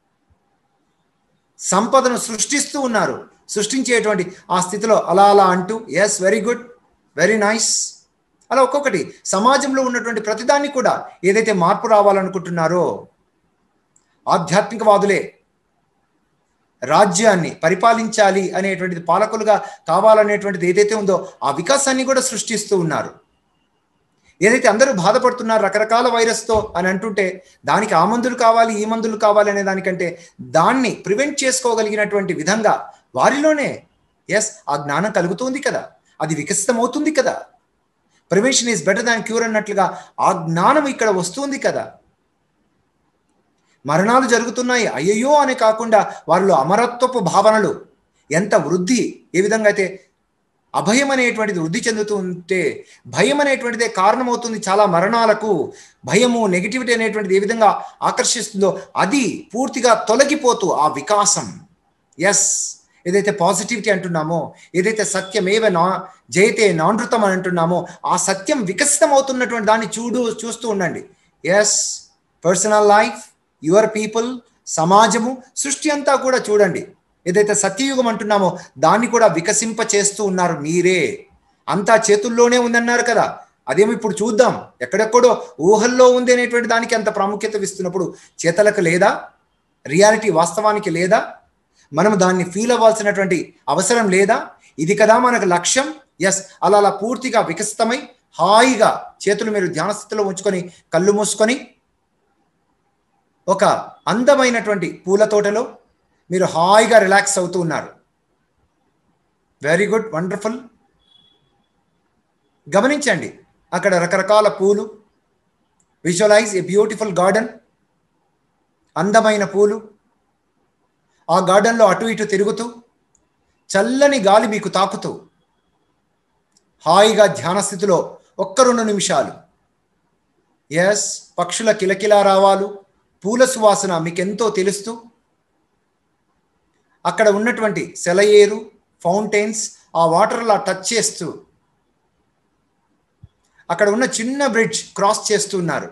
సంపదను సృష్టిస్తూ ఉన్నారు సృష్టించేటువంటి ఆ స్థితిలో అలా అలా అంటూ yes very good very nice అలా ఒక్కొక్కటి సమాజంలో ఉన్నటువంటి ప్రతిదాన్ని కూడా ఏదైతే మార్పు రావాలనుకుంటున్నారో ఆధ్యాత్మికవాదులే రాజ్యాన్ని పరిపాలించాలి అనేటువంటిది పాలకులుగా కావాలనేటువంటిది ఏదైతే ఉందో ఆ వికాసాన్ని కూడా సృష్టిస్తూ ఉన్నారు ఏదైతే అందరూ బాధపడుతున్నారు రకరకాల వైరస్తో అని అంటుంటే దానికి ఆ మందులు కావాలి ఈ మందులు కావాలి అనే దానికంటే దాన్ని ప్రివెంట్ చేసుకోగలిగినటువంటి విధంగా వారిలోనే ఎస్ ఆ జ్ఞానం కలుగుతుంది కదా అది వికసితమవుతుంది కదా prevention is better than cure అన్నట్లుగా ఆ జ్ఞానం ఇక్కడ వస్తుంది కదా మరణాలు జరుగుతున్నాయి అయ్యయ్యో అని కాకుండా వారిలో అమరత్వపు భావనలు ఎంత వృద్ధి ఏ విధంగా అయితే అభయం అనేటువంటిది వృద్ధి చెందుతూ ఉంటే భయం అనేటువంటిదే కారణమవుతుంది చాలా మరణాలకు భయము నెగిటివిటీ అనేటువంటిది ఏ విధంగా ఆకర్షిస్తుందో అది పూర్తిగా తొలగిపోతూ ఆ వికాసం ఎస్ ఏదైతే పాజిటివిటీ అంటున్నామో ఏదైతే సత్యమేవ నా జయతే నానృతం అని అంటున్నామో ఆ సత్యం వికసితం అవుతున్నటువంటి దాన్ని చూడు చూస్తూ ఉండండి yes personal life your people సమాజము సృష్టి అంతా కూడా చూడండి ఏదైతే సత్యయుగం అంటున్నామో దాన్ని కూడా వికసింప చేస్తూ ఉన్నారు మీరే అంతా చేతుల్లోనే ఉందన్నారు కదా అదేమో ఇప్పుడు చూద్దాం ఎక్కడెక్కడో ఊహల్లో ఉంది అనేటువంటి దానికి అంత ప్రాముఖ్యత ఇస్తున్నప్పుడు చేతలకు లేదా రియాలిటీ వాస్తవానికి లేదా మనం దాన్ని ఫీల్ అవ్వాల్సినటువంటి అవసరం లేదా ఇది కదా మనకు లక్ష్యం ఎస్ అలా అలా పూర్తిగా వికసితమై హాయిగా చేతులు మీరు ధ్యాన స్థితిలో ఉంచుకొని కళ్ళు మూసుకొని ఒక అందమైనటువంటి పూల తోటలో మీరు హాయిగా రిలాక్స్ అవుతూ ఉన్నారు వెరీ గుడ్ వండర్ఫుల్ గమనించండి అక్కడ రకరకాల పూలు విజువలైజ్ ఏ బ్యూటిఫుల్ గార్డెన్ అందమైన పూలు ఆ గార్డెన్లో అటు ఇటు తిరుగుతూ చల్లని గాలి మీకు తాకుతూ హాయిగా ధ్యాన స్థితిలో ఒక్క రెండు నిమిషాలు ఎస్ పక్షుల కిలకిలా రావాలు పూల సువాసన మీకెంతో తెలుస్తూ అక్కడ ఉన్నటువంటి సెలయేరు ఫౌంటైన్స్ ఆ వాటర్లా టచ్ చేస్తూ అక్కడ ఉన్న చిన్న బ్రిడ్జ్ క్రాస్ చేస్తున్నారు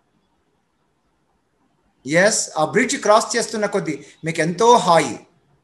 ఎస్ ఆ బ్రిడ్జ్ క్రాస్ చేస్తున్న కొద్దీ మీకు ఎంతో హాయి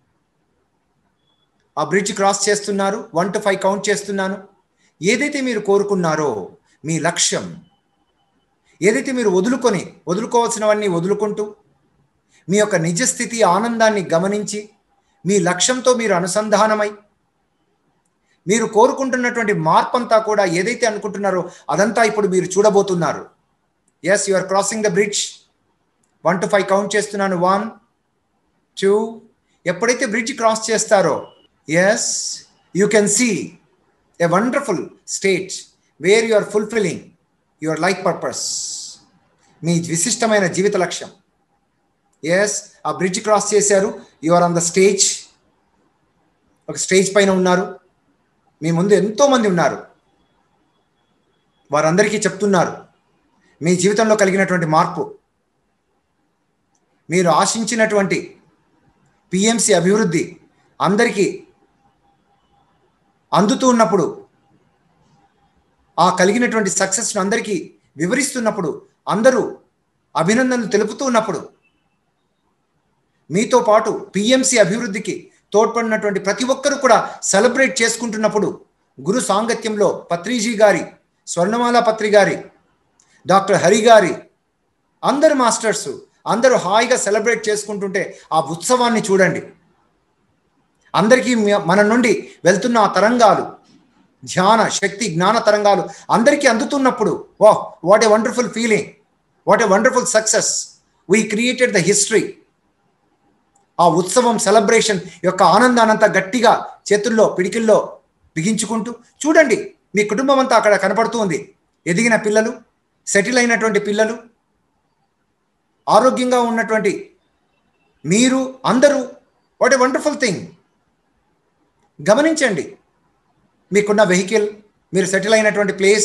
ఆ బ్రిడ్జ్ క్రాస్ చేస్తున్నారు వన్ టు ఫైవ్ కౌంట్ చేస్తున్నాను ఏదైతే మీరు కోరుకున్నారో మీ లక్ష్యం ఏదైతే మీరు వదులుకొని వదులుకోవాల్సినవన్నీ వదులుకుంటూ మీ యొక్క నిజస్థితి ఆనందాన్ని గమనించి మీ లక్ష్యంతో మీరు అనుసంధానమై మీరు కోరుకుంటున్నటువంటి మార్పు అంతా కూడా ఏదైతే అనుకుంటున్నారో అదంతా ఇప్పుడు మీరు చూడబోతున్నారు yes you are crossing the bridge one to five count చేస్తున్నాను వన్ టూ ఎప్పుడైతే బ్రిడ్జ్ క్రాస్ చేస్తారో yes you can see a wonderful state where you are fulfilling your life purpose మీ విశిష్టమైన జీవిత లక్ష్యం ఎస్ ఆ బ్రిడ్జ్ క్రాస్ చేశారు you are on the stage ఒక స్టేజ్ పైన ఉన్నారు మీ ముందు ఎంతో మంది ఉన్నారు వారందరికీ చెప్తున్నారు మీ జీవితంలో కలిగినటువంటి మార్పు మీరు ఆశించినటువంటి పిఎంసి అభివృద్ధి అందరికీ అందుతూ ఉన్నప్పుడు ఆ కలిగినటువంటి సక్సెస్ను అందరికీ వివరిస్తున్నప్పుడు అందరూ అభినందనలు తెలుపుతూ ఉన్నప్పుడు మీతో పాటు పిఎంసి అభివృద్ధికి తోడ్పడినటువంటి ప్రతి ఒక్కరూ కూడా సెలబ్రేట్ చేసుకుంటున్నప్పుడు గురు సాంగత్యంలో పత్రిజీ గారి స్వర్ణమాల పత్రి గారి డాక్టర్ హరి గారి అందరు మాస్టర్స్ అందరూ హాయిగా సెలబ్రేట్ చేసుకుంటుంటే ఆ ఉత్సవాన్ని చూడండి అందరికీ మన నుండి వెళ్తున్న ఆ తరంగాలు ధ్యాన శక్తి జ్ఞాన తరంగాలు అందరికీ అందుతున్నప్పుడు వా what a wonderful feeling what a wonderful success we created the history ఆ ఉత్సవం సెలబ్రేషన్ యొక్క ఆనందానంతా గట్టిగా చేతుల్లో పిడికిల్లో బిగించుకుంటూ చూడండి మీ కుటుంబం అంతా అక్కడ కనపడుతూ ఉంది ఎదిగిన పిల్లలు సెటిల్ అయినటువంటి పిల్లలు ఆరోగ్యంగా ఉన్నటువంటి మీరు అందరూ వాట్ ఏ వండర్ఫుల్ థింగ్ గమనించండి మీకున్న వెహికల్ మీరు సెటిల్ అయినటువంటి ప్లేస్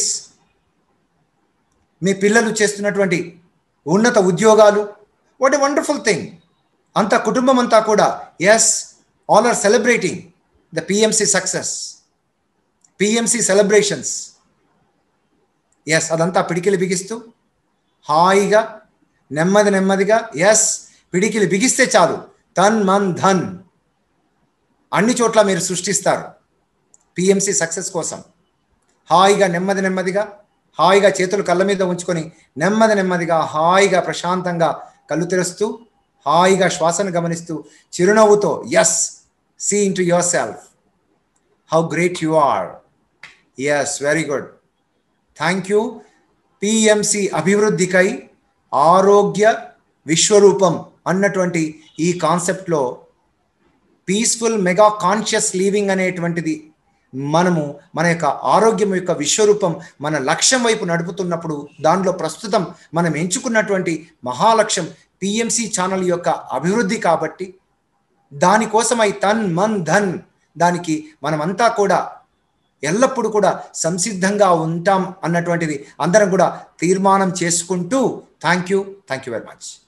మీ పిల్లలు చేస్తున్నటువంటి ఉన్నత ఉద్యోగాలు వాట్ ఏ వండర్ఫుల్ థింగ్ అంత కుటుంబం అంతా కూడా yes all are celebrating the PMC success PMC celebrations yes అదంతా పిడికిలు బిగిస్తూ హాయిగా నెమ్మది నెమ్మదిగా ఎస్ పిడికిలు బిగిస్తే చాలు తన్ మన్ ధన్ అన్ని చోట్ల మీరు సృష్టిస్తారు పిఎంసి సక్సెస్ కోసం హాయిగా నెమ్మది నెమ్మదిగా హాయిగా చేతులు కళ్ళ మీద ఉంచుకొని నెమ్మది నెమ్మదిగా హాయిగా ప్రశాంతంగా కళ్ళు తెరుస్తూ హాయిగా శ్వాసను గమనిస్తూ చిరునవ్వుతో yes see into yourself how great you are yes very good thank you PMC అభివృద్ధికై ఆరోగ్య విశ్వరూపం అన్నటువంటి ఈ కాన్సెప్ట్లో పీస్ఫుల్ మెగా కాన్షియస్ లీవింగ్ అనేటువంటిది మనము మన యొక్క ఆరోగ్యం యొక్క విశ్వరూపం మన లక్ష్యం వైపు నడుపుతున్నప్పుడు దానిలో ప్రస్తుతం మనం ఎంచుకున్నటువంటి మహాలక్ష్యం పిఎంసి ఛానల్ యొక్క అభివృద్ధి కాబట్టి దానికోసమై తన్ మన్ ధన్ దానికి మనమంతా కూడా ఎల్లప్పుడూ కూడా సంసిద్ధంగా ఉంటాం అన్నటువంటిది అందరం కూడా తీర్మానం చేసుకుంటూ thank you thank you very much